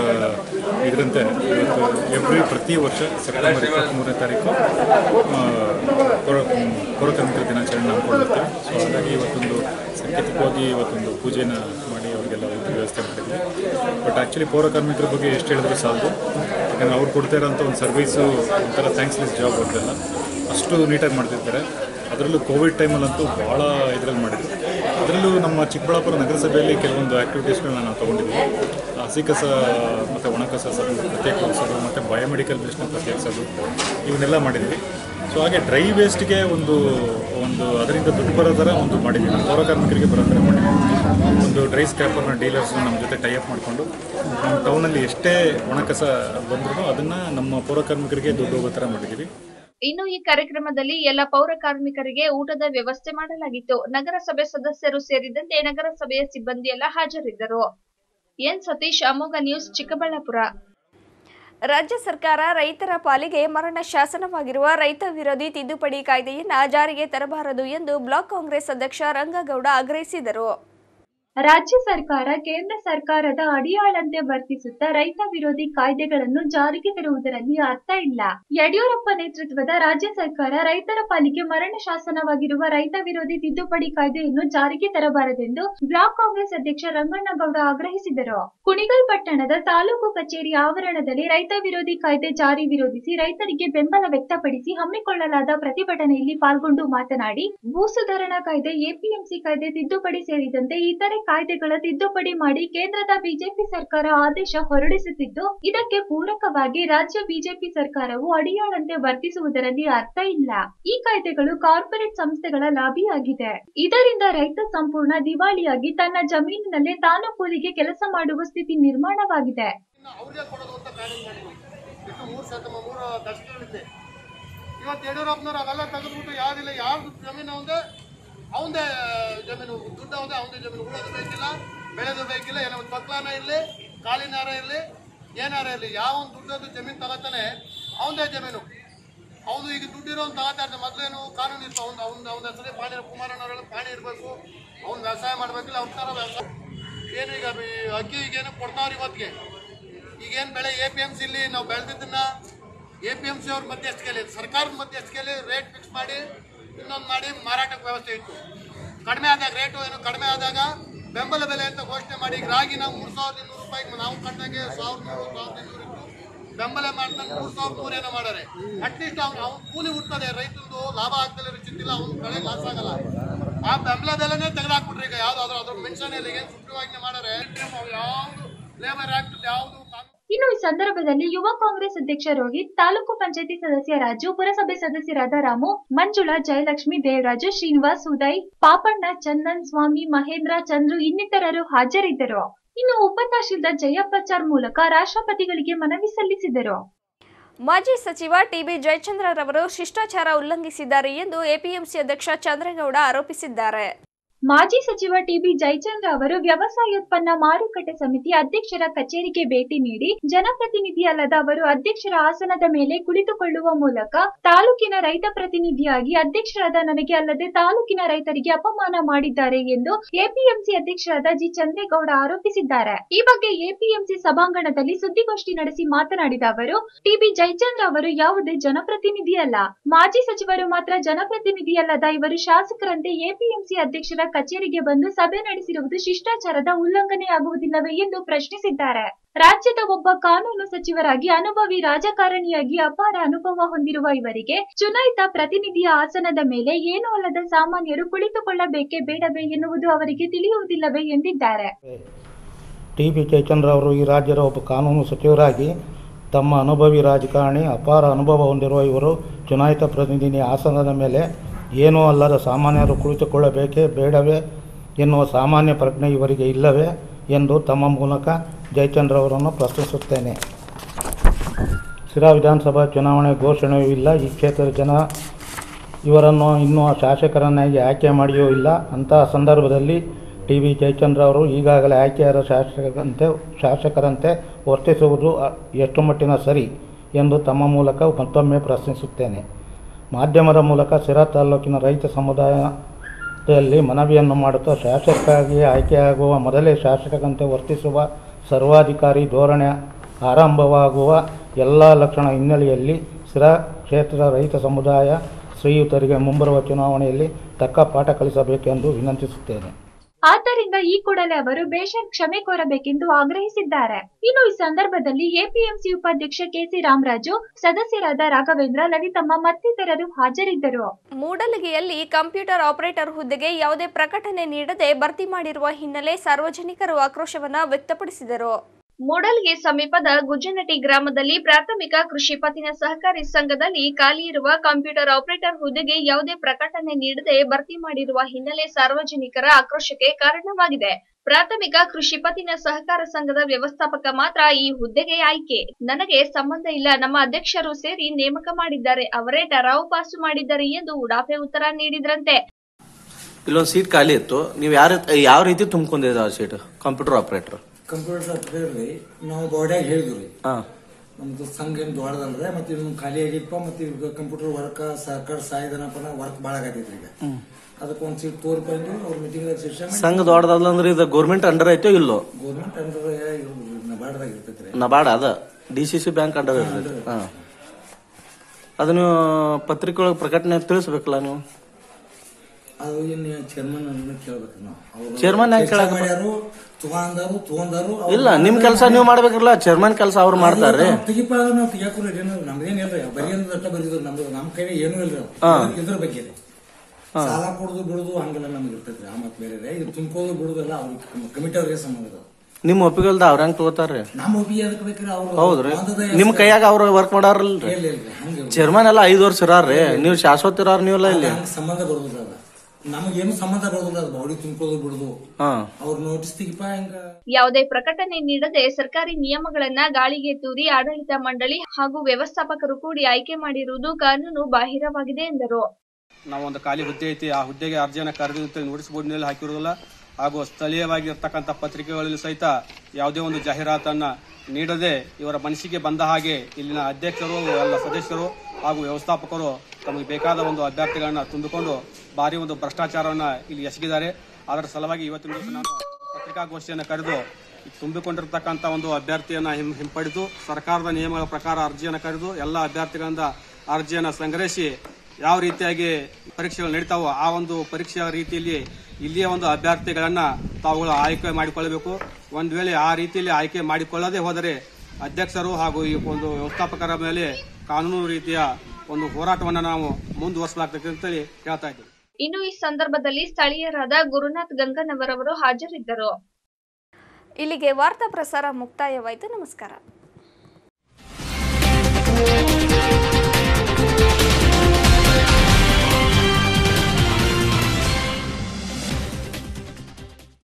ಇದರಂತೆ ಇವತ್ತು ಎವ್ರಿ ಪ್ರತಿ ವರ್ಷ ಸೆಪ್ಟೆಂಬರ್ ಇಪ್ಪತ್ತ್ಮೂರನೇ ತಾರೀಕು ಆ, ಪೌರ ಪೌರ ಕಾರ್ಮಿಕರ ದಿನಾಚರಣೆ ಹಮ್ಮಿಕೊಳ್ಳುತ್ತೆ ಸೊ ಹಾಗಾಗಿ ಇವತ್ತೊಂದು ಸಾಂಕೇತಿಕವಾಗಿ ಇವತ್ತೊಂದು ಪೂಜೆನ ಮಾಡಿ ಅವರಿಗೆಲ್ಲ ಊಟ ವ್ಯವಸ್ಥೆ ಮಾಡಿದ್ವಿ ಬಟ್ ಆ್ಯಕ್ಚುಲಿ ಪೌರ ಕಾರ್ಮಿಕರ ಬಗ್ಗೆ ಎಷ್ಟು ಹೇಳಿದ್ರು ಸಾಲದು ಯಾಕಂದರೆ ಅವ್ರು ಕೊಡ್ತಾ ಇರೋಂಥ ಒಂದು ಸರ್ವೀಸು ಒಂಥರ ಥ್ಯಾಂಕ್ಸ್ಲೆಸ್ ಜಾಬ್ ಅವ್ರದ್ದೆಲ್ಲ ಅಷ್ಟು ನೀಟಾಗಿ ಮಾಡ್ತಿರ್ತಾರೆ ಅದರಲ್ಲೂ ಕೋವಿಡ್ ಟೈಮಲ್ಲಂತೂ ಭಾಳ ಇದರಲ್ಲಿ ಮಾಡಿದ್ರು ಅದರಲ್ಲೂ ನಮ್ಮ ಚಿಕ್ಕಬಳ್ಳಾಪುರ ನಗರಸಭೆಯಲ್ಲಿ ಕೆಲವೊಂದು ಆ್ಯಕ್ಟಿವಿಟೀಸ್ಗಳನ್ನ ನಾವು ತೊಗೊಂಡಿದ್ವಿ ಹಸಿ ಕಸ ಮತ್ತು ಒಣ ಕಸ ಸ್ವಲ್ಪ ಪ್ರತ್ಯೇಕಿಸೋದು ಮತ್ತು ಬಯೋಮೆಡಿಕಲ್ ವೇಸ್ಟ್ನ ಪ್ರತ್ಯೇಕಿಸೋದು ಇವನ್ನೆಲ್ಲ ಮಾಡಿದ್ವಿ ಸೊ ಹಾಗೆ ಡ್ರೈ ವೇಸ್ಟ್ಗೆ ಒಂದು ಒಂದು ಅದರಿಂದ ದುಡ್ಡು ಬರೋ ಥರ ಒಂದು ಮಾಡಿದ್ವಿ ನಮ್ಮ ಪೌರ ಕಾರ್ಮಿಕರಿಗೆ ಬರೋ ಥರ ಮಾಡಿದ್ವಿ ಒಂದು ಡ್ರೈ ಸ್ಕ್ರಾಪರ್ನ ಡೀಲರ್ಸ್ ನಮ್ಮ ಜೊತೆ ಟೈಅಪ್ ಮಾಡಿಕೊಂಡು ನಮ್ಮ ಟೌನಲ್ಲಿ ಎಷ್ಟೇ ಒಣ ಕಸ ಬಂದ್ರೂ ಅದನ್ನು ನಮ್ಮ ಪೌರ ಕಾರ್ಮಿಕರಿಗೆ ದುಡ್ಡು ಹೋಗೋ ಥರ ಮಾಡಿದ್ದೀವಿ ಇನ್ನು ಈ ಕಾರ್ಯಕ್ರಮದಲ್ಲಿ ಎಲ್ಲ ಪೌರ ಕಾರ್ಮಿಕರಿಗೆ ಊಟದ ವ್ಯವಸ್ಥೆ ಮಾಡಲಾಗಿತ್ತು ನಗರಸಭೆ ಸದಸ್ಯರು ಸೇರಿದಂತೆ ನಗರಸಭೆಯ ಸಿಬ್ಬಂದಿ ಎಲ್ಲ ಹಾಜರಿದ್ದರು ಎನ್ ಸತೀಶ್ ಅಮೋಘ ನ್ಯೂಸ್ ಚಿಕ್ಕಬಳ್ಳಾಪುರ ರಾಜ್ಯ ಸರ್ಕಾರ ರೈತರ ಪಾಲಿಗೆ ಮರಣ ಶಾಸನವಾಗಿರುವ ರೈತ ವಿರೋಧಿ ತಿದ್ದುಪಡಿ ಕಾಯ್ದೆಯನ್ನ ಜಾರಿಗೆ ತರಬಾರದು ಎಂದು ಬ್ಲಾಕ್ ಕಾಂಗ್ರೆಸ್ ಅಧ್ಯಕ್ಷ ರಂಗಗೌಡ ಆಗ್ರಹಿಸಿದರು ರಾಜ್ಯ ಸರ್ಕಾರ ಕೇಂದ್ರ ಸರ್ಕಾರದ ಅಡಿಯಾಳಂತೆ ವರ್ತಿಸುತ್ತಾ ರೈತ ವಿರೋಧಿ ಕಾಯ್ದೆಗಳನ್ನು ಜಾರಿಗೆ ತರುವುದರಲ್ಲಿ ಅರ್ಥ ಇಲ್ಲ ಯಡಿಯೂರಪ್ಪ ನೇತೃತ್ವದ ರಾಜ್ಯ ಸರ್ಕಾರ ರೈತರ ಪಾಲಿಗೆ ಮರಣ ಶಾಸನವಾಗಿರುವ ರೈತ ವಿರೋಧಿ ತಿದ್ದುಪಡಿ ಕಾಯ್ದೆಯನ್ನು ಜಾರಿಗೆ ತರಬಾರದೆಂದು ಬ್ಲಾಕ್ ಕಾಂಗ್ರೆಸ್ ಅಧ್ಯಕ್ಷ ರಂಗಣ್ಣಗೌಡ ಆಗ್ರಹಿಸಿದರು ಕುಣಿಗಲ್ ಪಟ್ಟಣದ ತಾಲೂಕು ಕಚೇರಿ ಆವರಣದಲ್ಲಿ ರೈತ ವಿರೋಧಿ ಕಾಯ್ದೆ ಜಾರಿ ವಿರೋಧಿಸಿ ರೈತರಿಗೆ ಬೆಂಬಲ ವ್ಯಕ್ತಪಡಿಸಿ ಹಮ್ಮಿಕೊಳ್ಳಲಾದ ಪ್ರತಿಭಟನೆಯಲ್ಲಿ ಪಾಲ್ಗೊಂಡು ಮಾತನಾಡಿ ಭೂ ಸುಧಾರಣಾ ಕಾಯ್ದೆ ಎಪಿಎಂಸಿ ಕಾಯ್ದೆ ತಿದ್ದುಪಡಿ ಸೇರಿದಂತೆ ಇತರೆ ಕಾಯ್ದೆಗಳ ತಿದ್ದುಪಡಿ ಮಾಡಿ ಕೇಂದ್ರದ ಬಿಜೆಪಿ ಸರ್ಕಾರ ಆದೇಶ ಹೊರಡಿಸುತ್ತಿದ್ದು ಇದಕ್ಕೆ ಪೂರಕವಾಗಿ ರಾಜ್ಯ ಬಿಜೆಪಿ ಸರ್ಕಾರವು ಅಡಿಯಾಳಂತೆ ವರ್ತಿಸುವುದರಲ್ಲಿ ಅರ್ಥ ಇಲ್ಲ ಈ ಕಾಯ್ದೆಗಳು ಕಾರ್ಪೊರೇಟ್ ಸಂಸ್ಥೆಗಳ ಲಾಬಿಯಾಗಿದೆ ಇದರಿಂದ ರೈತ ಸಂಪೂರ್ಣ ದಿವಾಳಿಯಾಗಿ ತನ್ನ ಜಮೀನಿನಲ್ಲೇ ತಾನು ಕೂಲಿಗೆ ಕೆಲಸ ಮಾಡುವ ಸ್ಥಿತಿ ನಿರ್ಮಾಣವಾಗಿದೆ ಇಷ್ಟು ಮೂರು ಶತಮ ಮೂರು ದಶಕಗಳಿದೆ ಇವತ್ತು ಯಡಿಯೂರಪ್ಪನವ್ರು ಅವೆಲ್ಲ ತೆಗೆದ್ಬಿಟ್ಟು ಯಾವ್ದಿಲ್ಲ ಯಾವ್ದು ಜಮೀನು ಅವಂದೇ ಅವಂದೇ ಜಮೀನು ದುಡ್ಡು ಅವಂದೇ ಅವಂದೇ ಜಮೀನು ಉಳೋದು ಬೇಕಿಲ್ಲ ಬೆಳೆದು ಬೇಕಿಲ್ಲ ಏನೋ ಒಂದು ಬಕ್ಲಾನ ಇರಲಿ ಕಾಲಿನಾರ ಇರಲಿ ಏನಾರ ಇರಲಿ ಯಾವ ಒಂದು ದುಡ್ಡದು ಜಮೀನು ತಗೋತಾನೆ ಅವಂದೇ ಜಮೀನು ಅವನು ಈಗ ದುಡ್ಡಿರೋ ಅವ್ನು ತಗೋತಾ ಇರ್ತಾನೆ ಮೊದಲೇನು ಕಾನೂನು ಇತ್ತು ಅವ್ನು ಅವ್ನ ಅವನ ಹೆಸರೇ ಪಾಣಿ ಕುಮಾರಣ್ಣವರೆಲ್ಲ ಪಾಣಿ ಇರಬೇಕು ಅವ್ನು ವ್ಯವಸಾಯ ಮಾಡ್ಬೇಕಿಲ್ಲ ಅವ್ರ ಥರ ವ್ಯವಸಾಯ ಏನು ಈಗ ಈ ಅಕ್ಕಿ ಈಗೇನು ಕೊಡ್ತಾವ್ರಿ ಇವತ್ತಿಗೆ ಈಗೇನು ಬೆಳೆ ಎ ಪಿ ಎಮ್ ಸಿಲಿ ನಾವು ಬೆಳೆದಿದ್ದನ್ನ ಎ ಪಿ ಎಮ್ ಸಿ ಅವ್ರ ಮಧ್ಯಸ್ಥಿಕೆಯಲ್ಲಿ ಸರ್ಕಾರದ ಮಧ್ಯಸ್ಥಿಕೆಯಲ್ಲಿ ರೇಟ್ ಫಿಕ್ಸ್ ಮಾಡಿ ಇನ್ನೊಂದು ಮಾಡಿ ಮಾರಾಟಕ್ಕೆ ವ್ಯವಸ್ಥೆ ಇತ್ತು ಕಡಿಮೆ ಆದಾಗ ರೇಟು ಏನು ಕಡಿಮೆ ಆದಾಗ ಬೆಂಬಲ ಬೆಲೆ ಅಂತ ಘೋಷಣೆ ಮಾಡಿ ಈಗ ರಾಗಿ ನಾವು ಮೂರು ಸಾವಿರದ ಇನ್ನೂರು ರೂಪಾಯಿಗೆ ನಾವು ಕಂಡಂಗೆ ಸಾವಿರದ ನೂರು ಸಾವಿರದ ಇನ್ನೂರು ಇತ್ತು ಬೆಂಬಲ ಮಾಡ್ಕೊಂಡು ಮೂರು ಸಾವಿರದ ನೂರು ಏನೋ ಮಾಡಾರೆ ಅಟ್ಲೀಸ್ಟ್ ಅವ್ನು ಅವ್ನು ಕೂಲಿ ಹುಡ್ತದೆ ರೈತಂದು ಲಾಭ ಆಗ್ತದೆ ಚಿಂತಿಲ್ಲ ಅವ್ನ ಬೆಳೆ ಲಾಸ್ ಆಗಲ್ಲ ಆ ಬೆಂಬಲ ಬೆಲೆನೇ ತೆಗೆದಾಕ್ಬಿಟ್ರಿ ಈಗ ಯಾವ್ದು ಅದ್ರ ಅದ್ರ ಮೆನ್ಷನ್ ಇಲ್ಲ ಏನು ಸುಗ್ರೀವಾಜ್ಞೆ ಮಾಡಾರೆ ಯಾವುದು ಲೇಬರ್ ಆಕ್ಟ್ ಯಾವುದು ಇನ್ನು ಈ ಸಂದರ್ಭದಲ್ಲಿ ಯುವ ಕಾಂಗ್ರೆಸ್ ಅಧ್ಯಕ್ಷ ರೋಹಿತ್ ತಾಲೂಕು ಪಂಚಾಯತಿ ಸದಸ್ಯ ರಾಜು ಪುರಸಭೆ ಸದಸ್ಯರಾದ ರಾಮು ಮಂಜುಳಾ ಜಯಲಕ್ಷ್ಮಿ ದೇವರಾಜು ಶ್ರೀನಿವಾಸ್ ಉದಯ್ ಪಾಪಣ್ಣ ಚಂದನ್ ಸ್ವಾಮಿ ಮಹೇಂದ್ರ ಚಂದ್ರು ಇನ್ನಿತರರು ಹಾಜರಿದ್ದರು ಇನ್ನು ಉಪತಹಶೀಲ್ದಾರ್ ಜಯಪ್ರಚಾರ್ ಮೂಲಕ ರಾಷ್ಟ್ರಪತಿಗಳಿಗೆ ಮನವಿ ಸಲ್ಲಿಸಿದರು ಮಾಜಿ ಸಚಿವ ಟಿಬಿ ಜಯಚಂದ್ರರವರು ಶಿಷ್ಟಾಚಾರ ಉಲ್ಲಂಘಿಸಿದ್ದಾರೆ ಎಂದು ಎಪಿಎಂಸಿ ಅಧ್ಯಕ್ಷ ಚಂದ್ರೇಗೌಡ ಆರೋಪಿಸಿದ್ದಾರೆ ಮಾಜಿ ಸಚಿವ ಟಿಬಿ ಜಯಚಂದ್ರ ಅವರು ವ್ಯವಸಾಯೋತ್ಪನ್ನ ಮಾರುಕಟ್ಟೆ ಸಮಿತಿ ಅಧ್ಯಕ್ಷರ ಕಚೇರಿಗೆ ಭೇಟಿ ನೀಡಿ ಜನಪ್ರತಿನಿಧಿಯಲ್ಲದ ಅವರು ಅಧ್ಯಕ್ಷರ ಆಸನದ ಮೇಲೆ ಕುಳಿತುಕೊಳ್ಳುವ ಮೂಲಕ ತಾಲೂಕಿನ ರೈತ ಪ್ರತಿನಿಧಿಯಾಗಿ ಅಧ್ಯಕ್ಷರಾದ ನನಗೆ ಅಲ್ಲದೆ ತಾಲೂಕಿನ ರೈತರಿಗೆ ಅಪಮಾನ ಮಾಡಿದ್ದಾರೆ ಎಂದು ಎಪಿಎಂಸಿ ಅಧ್ಯಕ್ಷರಾದ ಜಿ ಚಂದ್ರೇಗೌಡ ಆರೋಪಿಸಿದ್ದಾರೆ ಈ ಬಗ್ಗೆ ಎಪಿಎಂಸಿ ಸಭಾಂಗಣದಲ್ಲಿ ಸುದ್ದಿಗೋಷ್ಠಿ ನಡೆಸಿ ಮಾತನಾಡಿದ ಅವರು ಟಿಬಿ ಜಯಚಂದ್ರ ಅವರು ಯಾವುದೇ ಜನಪ್ರತಿನಿಧಿಯಲ್ಲ ಮಾಜಿ ಸಚಿವರು ಮಾತ್ರ ಜನಪ್ರತಿನಿಧಿಯಲ್ಲದ ಇವರು ಶಾಸಕರಂತೆ ಎಪಿಎಂಸಿ ಅಧ್ಯಕ್ಷರ ಕಚೇರಿಗೆ ಬಂದು ಸಭೆ ನಡೆಸಿರುವುದು ಶಿಷ್ಟಾಚಾರದ ಉಲ್ಲಂಘನೆಯಾಗುವುದಿಲ್ಲವೇ ಎಂದು ಪ್ರಶ್ನಿಸಿದ್ದಾರೆ ರಾಜ್ಯದ ಒಬ್ಬ ಕಾನೂನು ಸಚಿವರಾಗಿ ಅನುಭವಿ ರಾಜಕಾರಣಿಯಾಗಿ ಅಪಾರ ಅನುಭವ ಹೊಂದಿರುವ ಇವರಿಗೆ ಚುನಾಯಿತ ಪ್ರತಿನಿಧಿಯ ಆಸನದ ಮೇಲೆ ಏನೂ ಅಲ್ಲದ ಸಾಮಾನ್ಯರು ಕುಳಿತುಕೊಳ್ಳಬೇಕೇ ಬೇಡವೇ ಎನ್ನುವುದು ಅವರಿಗೆ ತಿಳಿಯುವುದಿಲ್ಲವೇ ಎಂದಿದ್ದಾರೆ ಟಿ ಬಿ ಜಯಚಂದ್ರ ಅವರು ಈ ರಾಜ್ಯದ ಒಬ್ಬ ಕಾನೂನು ಸಚಿವರಾಗಿ ತಮ್ಮ ಅನುಭವಿ ರಾಜಕಾರಣಿ ಅಪಾರ ಅನುಭವ ಹೊಂದಿರುವ ಇವರು ಚುನಾಯಿತ ಪ್ರತಿನಿಧಿ ಆಸನದ ಮೇಲೆ ಏನೂ ಅಲ್ಲದ ಸಾಮಾನ್ಯರು ಕುಳಿತುಕೊಳ್ಳಬೇಕೇ ಬೇಡವೇ ಎನ್ನುವ ಸಾಮಾನ್ಯ ಪ್ರಜ್ಞೆ ಇವರಿಗೆ ಇಲ್ಲವೇ ಎಂದು ತಮ್ಮ ಮೂಲಕ ಜಯಚಂದ್ರ ಅವರನ್ನು ಪ್ರಶ್ನಿಸುತ್ತೇನೆ ಸಿರಾ ವಿಧಾನಸಭಾ ಚುನಾವಣೆ ಘೋಷಣೆಯೂ ಇಲ್ಲ ಈ ಕ್ಷೇತ್ರದ ಜನ ಇವರನ್ನು ಇನ್ನೂ ಶಾಸಕರನ್ನಾಗಿ ಆಯ್ಕೆ ಮಾಡಿಯೂ ಇಲ್ಲ ಅಂತಹ ಸಂದರ್ಭದಲ್ಲಿ ಟಿ ವಿ ಜಯಚಂದ್ರ ಅವರು ಈಗಾಗಲೇ ಆಯ್ಕೆಯಾದ ಶಾಸಕರಂತೆ ಶಾಸಕರಂತೆ ವರ್ತಿಸುವುದು ಅ- ಎಷ್ಟು ಮಟ್ಟಿನ ಸರಿ ಎಂದು ತಮ್ಮ ಮೂಲಕ ಮತ್ತೊಮ್ಮೆ ಪ್ರಶ್ನಿಸುತ್ತೇನೆ ಮಾಧ್ಯಮದ ಮೂಲಕ ಸಿರಾ ತಾಲೂಕಿನ ರೈತ ಸಮುದಾಯದಲ್ಲಿ ಮನವಿಯನ್ನು ಮಾಡುತ್ತಾ ಶಾಸಕರಾಗಿ ಆಯ್ಕೆಯಾಗುವ ಮೊದಲೇ ಶಾಸಕರಂತೆ ವರ್ತಿಸುವ ಸರ್ವಾಧಿಕಾರಿ ಧೋರಣೆ ಆರಂಭವಾಗುವ ಎಲ್ಲ ಲಕ್ಷಣ ಹಿನ್ನೆಲೆಯಲ್ಲಿ ಸಿರಾ ಕ್ಷೇತ್ರದ ರೈತ ಸಮುದಾಯ ಶ್ರೀಯುತರಿಗೆ ಮುಂಬರುವ ಚುನಾವಣೆಯಲ್ಲಿ ತಕ್ಕ ಪಾಠ ಕಲಿಸಬೇಕೆಂದು ವಿನಂತಿಸುತ್ತೇನೆ ಆದ್ದರಿಂದ ಈ ಕೂಡಲೇ ಅವರು ಬೇಷನ್ ಕ್ಷಮೆ ಕೋರಬೇಕೆಂದು ಆಗ್ರಹಿಸಿದ್ದಾರೆ ಇನ್ನು ಈ ಸಂದರ್ಭದಲ್ಲಿ ಎಪಿಎಂಸಿ ಉಪಾಧ್ಯಕ್ಷ ಕೆಸಿ ರಾಮರಾಜು ಸದಸ್ಯರಾದ ರಾಘವೇಂದ್ರ ಲಲಿತಮ್ಮ ಮತ್ತಿತರರು ಹಾಜರಿದ್ದರು ಮೂಡಲಗಿಯಲ್ಲಿ ಕಂಪ್ಯೂಟರ್ ಆಪರೇಟರ್ ಹುದ್ದೆಗೆ ಯಾವುದೇ ಪ್ರಕಟಣೆ ನೀಡದೆ ಭರ್ತಿ ಮಾಡಿರುವ ಹಿನ್ನೆಲೆ ಸಾರ್ವಜನಿಕರು ಆಕ್ರೋಶವನ್ನ ವ್ಯಕ್ತಪಡಿಸಿದರು ಮೂಡಲ್ಗೆ ಸಮೀಪದ ಗುಜ್ಜನಟಿ ಗ್ರಾಮದಲ್ಲಿ ಪ್ರಾಥಮಿಕ ಕೃಷಿ ಪತ್ತಿನ ಸಹಕಾರಿ ಸಂಘದಲ್ಲಿ ಖಾಲಿ ಇರುವ ಕಂಪ್ಯೂಟರ್ ಆಪರೇಟರ್ ಹುದ್ದೆಗೆ ಯಾವುದೇ ಪ್ರಕಟಣೆ ನೀಡದೆ ಭರ್ತಿ ಮಾಡಿರುವ ಹಿನ್ನೆಲೆ ಸಾರ್ವಜನಿಕರ ಆಕ್ರೋಶಕ್ಕೆ ಕಾರಣವಾಗಿದೆ ಪ್ರಾಥಮಿಕ ಕೃಷಿ ಪತ್ತಿನ ಸಹಕಾರ ಸಂಘದ ವ್ಯವಸ್ಥಾಪಕ ಮಾತ್ರ ಈ ಹುದ್ದೆಗೆ ಆಯ್ಕೆ ನನಗೆ ಸಂಬಂಧ ಇಲ್ಲ ನಮ್ಮ ಅಧ್ಯಕ್ಷರು ಸೇರಿ ನೇಮಕ ಮಾಡಿದ್ದಾರೆ ಅವರೇ ಡರಾವು ಪಾಸು ಮಾಡಿದ್ದಾರೆ ಎಂದು ಉಡಾಫೆ ಉತ್ತರ ನೀಡಿದ್ರಂತೆ ಇಲ್ಲೊಂದು ಸೀಟ್ ಖಾಲಿ ಇತ್ತು ನೀವು ಯಾರ ಯಾವ ರೀತಿ ತುಂಬ್ಕೊಂಡಿದ್ದೀರ ಆ seat computer operator computer software ರೀ ನಾವು ಬೋರ್ಡ್ಯಾಗ ಹೇಳಿದ್ವಿ ರೀ ಹಾ ನಮ್ದು ಸಂಘ ಏನು ದೊಡ್ಡದಲ್ರಿ ಮತ್ತೆ ಇನ್ನು ಖಾಲಿ ಆಗಿತ್ತಪ್ಪ ಮತ್ತೆ ಈಗ ಕಂಪ್ಯೂಟರ್ ವರ್ಕ್ ಸರ್ಕಾರ ಸಹಾಯಧನಪನ ವರ್ಕ್ ಭಾಳ ಆಗತೈತ್ರಿ ಈಗ ಅದಕ್ಕೆ ಒಂದು ಸೀಟ್ ತೋರ್ಕೊಂಡು ಅವ್ರ ಮೀಟಿಂಗ್ ಸೆಷನ್ ಸಂಘ ದೊಡ್ಡದಲ್ಲ ಅಂದ್ರೆ ಇದು ಗೌರ್ಮೆಂಟ್ ಅಂಡರ್ ಐತೋ ಇಲ್ಲೋ ಗೌರ್ಮೆಂಟ್ ಅಂಡರ್ ನಬಾರ್ಡ್ದಾಗ ಇರ್ತೈತ್ರಿ ನಬಾರ್ಡ ಅದ D C C bank under ಇರ್ತೈತಿ ಹಾ ಅದು ನೀವು ಪತ್ರಿಕೆ ಒಳಗೆ ಪ್ರಕಟಣೆ ತಿಳಿಸ್ಬೇಕಲ್ಲ ನೀವು ಅದು ಇನ್ನು ಚೇರ್ಮನ್ ಅನ್ನ ಕೇಳ್ಬೇಕ್ರಿ ನಾವು ಅವ್ರು Chairman ಯಾಕ್ ಕೆಲ್ಸ ಕೇಳಕ್ ಮಾಡ್ಯಾರು ತಗೊಂಡಾರು ತಗೊಂಡಾರು ಅವ್ರು ಇಲ್ಲ ನಿಮ್ ಕೆಲಸ ನೀವು ಮಾಡ್ಬೇಕಲ್ಲ ಚೇರ್ಮನ್ ಕೆಲಸ ಅವ್ರು ಮಾಡ್ತಾರ್ರಿ ನಾವು ತೆಗಿಪ ನಾವು ತೆಗಿಯಾಕು ರೆಡಿ ನಮ್ದೇನಿಲ್ರಿ ಬರೀ ಒಂದು ಅಟ್ಟ ಬರೀದ್ರು ನಮ್ದು ನಮ್ಮ ಕೈ ಏನೂ ಇಲ್ರಿ ಹಾ. ಇದ್ರ ಬಗ್ಗೆ ರೀ ಹಾ. ಸಾಲ ಕೊಡುದು ಬಿಡುದು ಹಂಗೆಲ್ಲ ನಮ್ಗೆ ಇರ್ತೈತ್ರಿ ಆ ಮತ್ತೆ ಬೇರೆ ರೀ. ಇದು ತುಂಬ್ಕೋದು ಬಿಡುದೆಲ್ಲ ಅವ್ರಿಗೆ ಕಮಿಟಿ ಅವ್ರಿಗೆ ಸಂಬಂಧ ಇದೆ. ನಿಮ್ ಒಪ್ಪಿಗೆಲ್ದ ಅವ್ರ ಹೆಂಗ್ ತಗೋತಾರ್ರಿ ನಮ್ಮ ಒಪ್ಪಿಗೆ ಅದಕ್ಕೆ ಬೇಕ್ರಿ ಅವ್ರು ಹೌದ್ರಿ ಒಂದದ ನಿಮ್ ಕೈಯಾಗ ಅವ್ರ ವರ್ಕ್ ಮಾಡಾರಲ್ರಿ ಇಲ್ಲ ಇಲ್ರಿ ಹಂಗೆ ಚೇರ್ಮನ್ ಎಲ್ಲ ಐದ್ ವರ್ಷ ಇರಾರ್ರಿ ನೀವು ಶಾಶ್ವತ ಇರಾರ್ ನೀವೆಲ್ಲ ಇಲ್ಲಿ ಹಂಗೆ ಸಂಬಂಧ ಬರುದಿಲ್ಲ ಅದ ನಮಗೇನು ಸಂಬಂಧ ಬರುದಿಲ್ಲ ಅದು ಬಾಡಿ ತುಂಬ್ಕೋದು ಬಿಡುದು ಹಾ ಅವ್ರ ನೋಟಿಸ್ ತೆಗಿಪ ಹಿಂಗ ಯಾವುದೇ ಪ್ರಕಟಣೆ ನೀಡದೆ ಸರ್ಕಾರಿ ನಿಯಮಗಳನ್ನ ಗಾಳಿಗೆ ತೂರಿ ಆಡಳಿತ ಮಂಡಳಿ ಹಾಗೂ ವ್ಯವಸ್ಥಾಪಕರು ಕೂಡಿ ಆಯ್ಕೆ ಮಾಡಿರುವುದು ಕಾನೂನು ಬಾಹಿರವಾಗಿದೆ ಎಂದರು ನಾವು ಒಂದು ಖಾಲಿ ಹುದ್ದೆ ಐತಿ ಆ ಹುದ್ದೆಗೆ ಅರ್ಜಿಯನ್ನು ಕರೆದು ಅಂತ ನೋಟಿಸ್ ಬೋರ್ಡ್ನಲ್ಲಿ ಹಾಕಿರೋದಿಲ್ಲ ಹಾಗೂ ಸ್ಥಳೀಯವಾಗಿ ಇರ್ತಕ್ಕಂಥ ಪತ್ರಿಕೆಗಳಲ್ಲಿ ಸಹಿತ ಯಾವುದೇ ಒಂದು ಜಾಹೀರಾತನ್ನ ನೀಡದೆ ಇವರ ಮನಸ್ಸಿಗೆ ಬಂದ ಹಾಗೆ ಇಲ್ಲಿನ ಅಧ್ಯಕ್ಷರು ಎಲ್ಲ ಸದಸ್ಯರು ಹಾಗೂ ವ್ಯವಸ್ಥಾಪಕರು ತಮಗೆ ಬೇಕಾದ ಒಂದು ಅಭ್ಯರ್ಥಿಗಳನ್ನ ತುಂಬಿಕೊಂಡು ಭಾರಿ ಒಂದು ಭ್ರಷ್ಟಾಚಾರವನ್ನು ಇಲ್ಲಿ ಎಸಗಿದ್ದಾರೆ ಅದರ ಸಲುವಾಗಿ ಇವತ್ತಿನ ದಿವಸ ನಾನು ಪತ್ರಿಕಾಗೋಷ್ಠಿಯನ್ನು ಕರೆದು ಈ ತುಂಬಿಕೊಂಡಿರ್ತಕ್ಕಂಥ ಒಂದು ಅಭ್ಯರ್ಥಿಯನ್ನು ಹಿಂ ಹಿಂಪಡೆದು ಸರ್ಕಾರದ ನಿಯಮಗಳ ಪ್ರಕಾರ ಅರ್ಜಿಯನ್ನು ಕರೆದು ಎಲ್ಲ ಅಭ್ಯರ್ಥಿಗಳಿಂದ ಅರ್ಜಿಯನ್ನು ಸಂಗ್ರಹಿಸಿ ಯಾವ ರೀತಿಯಾಗಿ ಪರೀಕ್ಷೆಗಳು ನಡೀತಾವೋ ಆ ಒಂದು ಪರೀಕ್ಷೆಯ ರೀತಿಯಲ್ಲಿ ಇಲ್ಲಿಯ ಒಂದು ಅಭ್ಯರ್ಥಿಗಳನ್ನ ತಾವುಗಳು ಆಯ್ಕೆ ಮಾಡಿಕೊಳ್ಳಬೇಕು ಒಂದು ವೇಳೆ ಆ ರೀತಿಯಲ್ಲಿ ಆಯ್ಕೆ ಮಾಡಿಕೊಳ್ಳದೆ ಹೋದರೆ ಅಧ್ಯಕ್ಷರು ಹಾಗೂ ಈ ಒಂದು ವ್ಯವಸ್ಥಾಪಕರ ಮೇಲೆ ಕಾನೂನು ರೀತಿಯ ಒಂದು ಹೋರಾಟವನ್ನು ನಾವು ಮುಂದುವರಿಸಲಾಗ್ತದೆ ಅಂತೇಳಿ ಹೇಳ್ತಾ ಇದ್ದೀವಿ ಇನ್ನು ಈ ಸಂದರ್ಭದಲ್ಲಿ ಸ್ಥಳೀಯರಾದ ಗುರುನಾಥ್ ಗಂಗನವರವರು ಹಾಜರಿದ್ದರು ಇಲ್ಲಿಗೆ ವಾರ್ತಾ ಪ್ರಸಾರ ಮುಕ್ತಾಯವಾಯಿತು ನಮಸ್ಕಾರ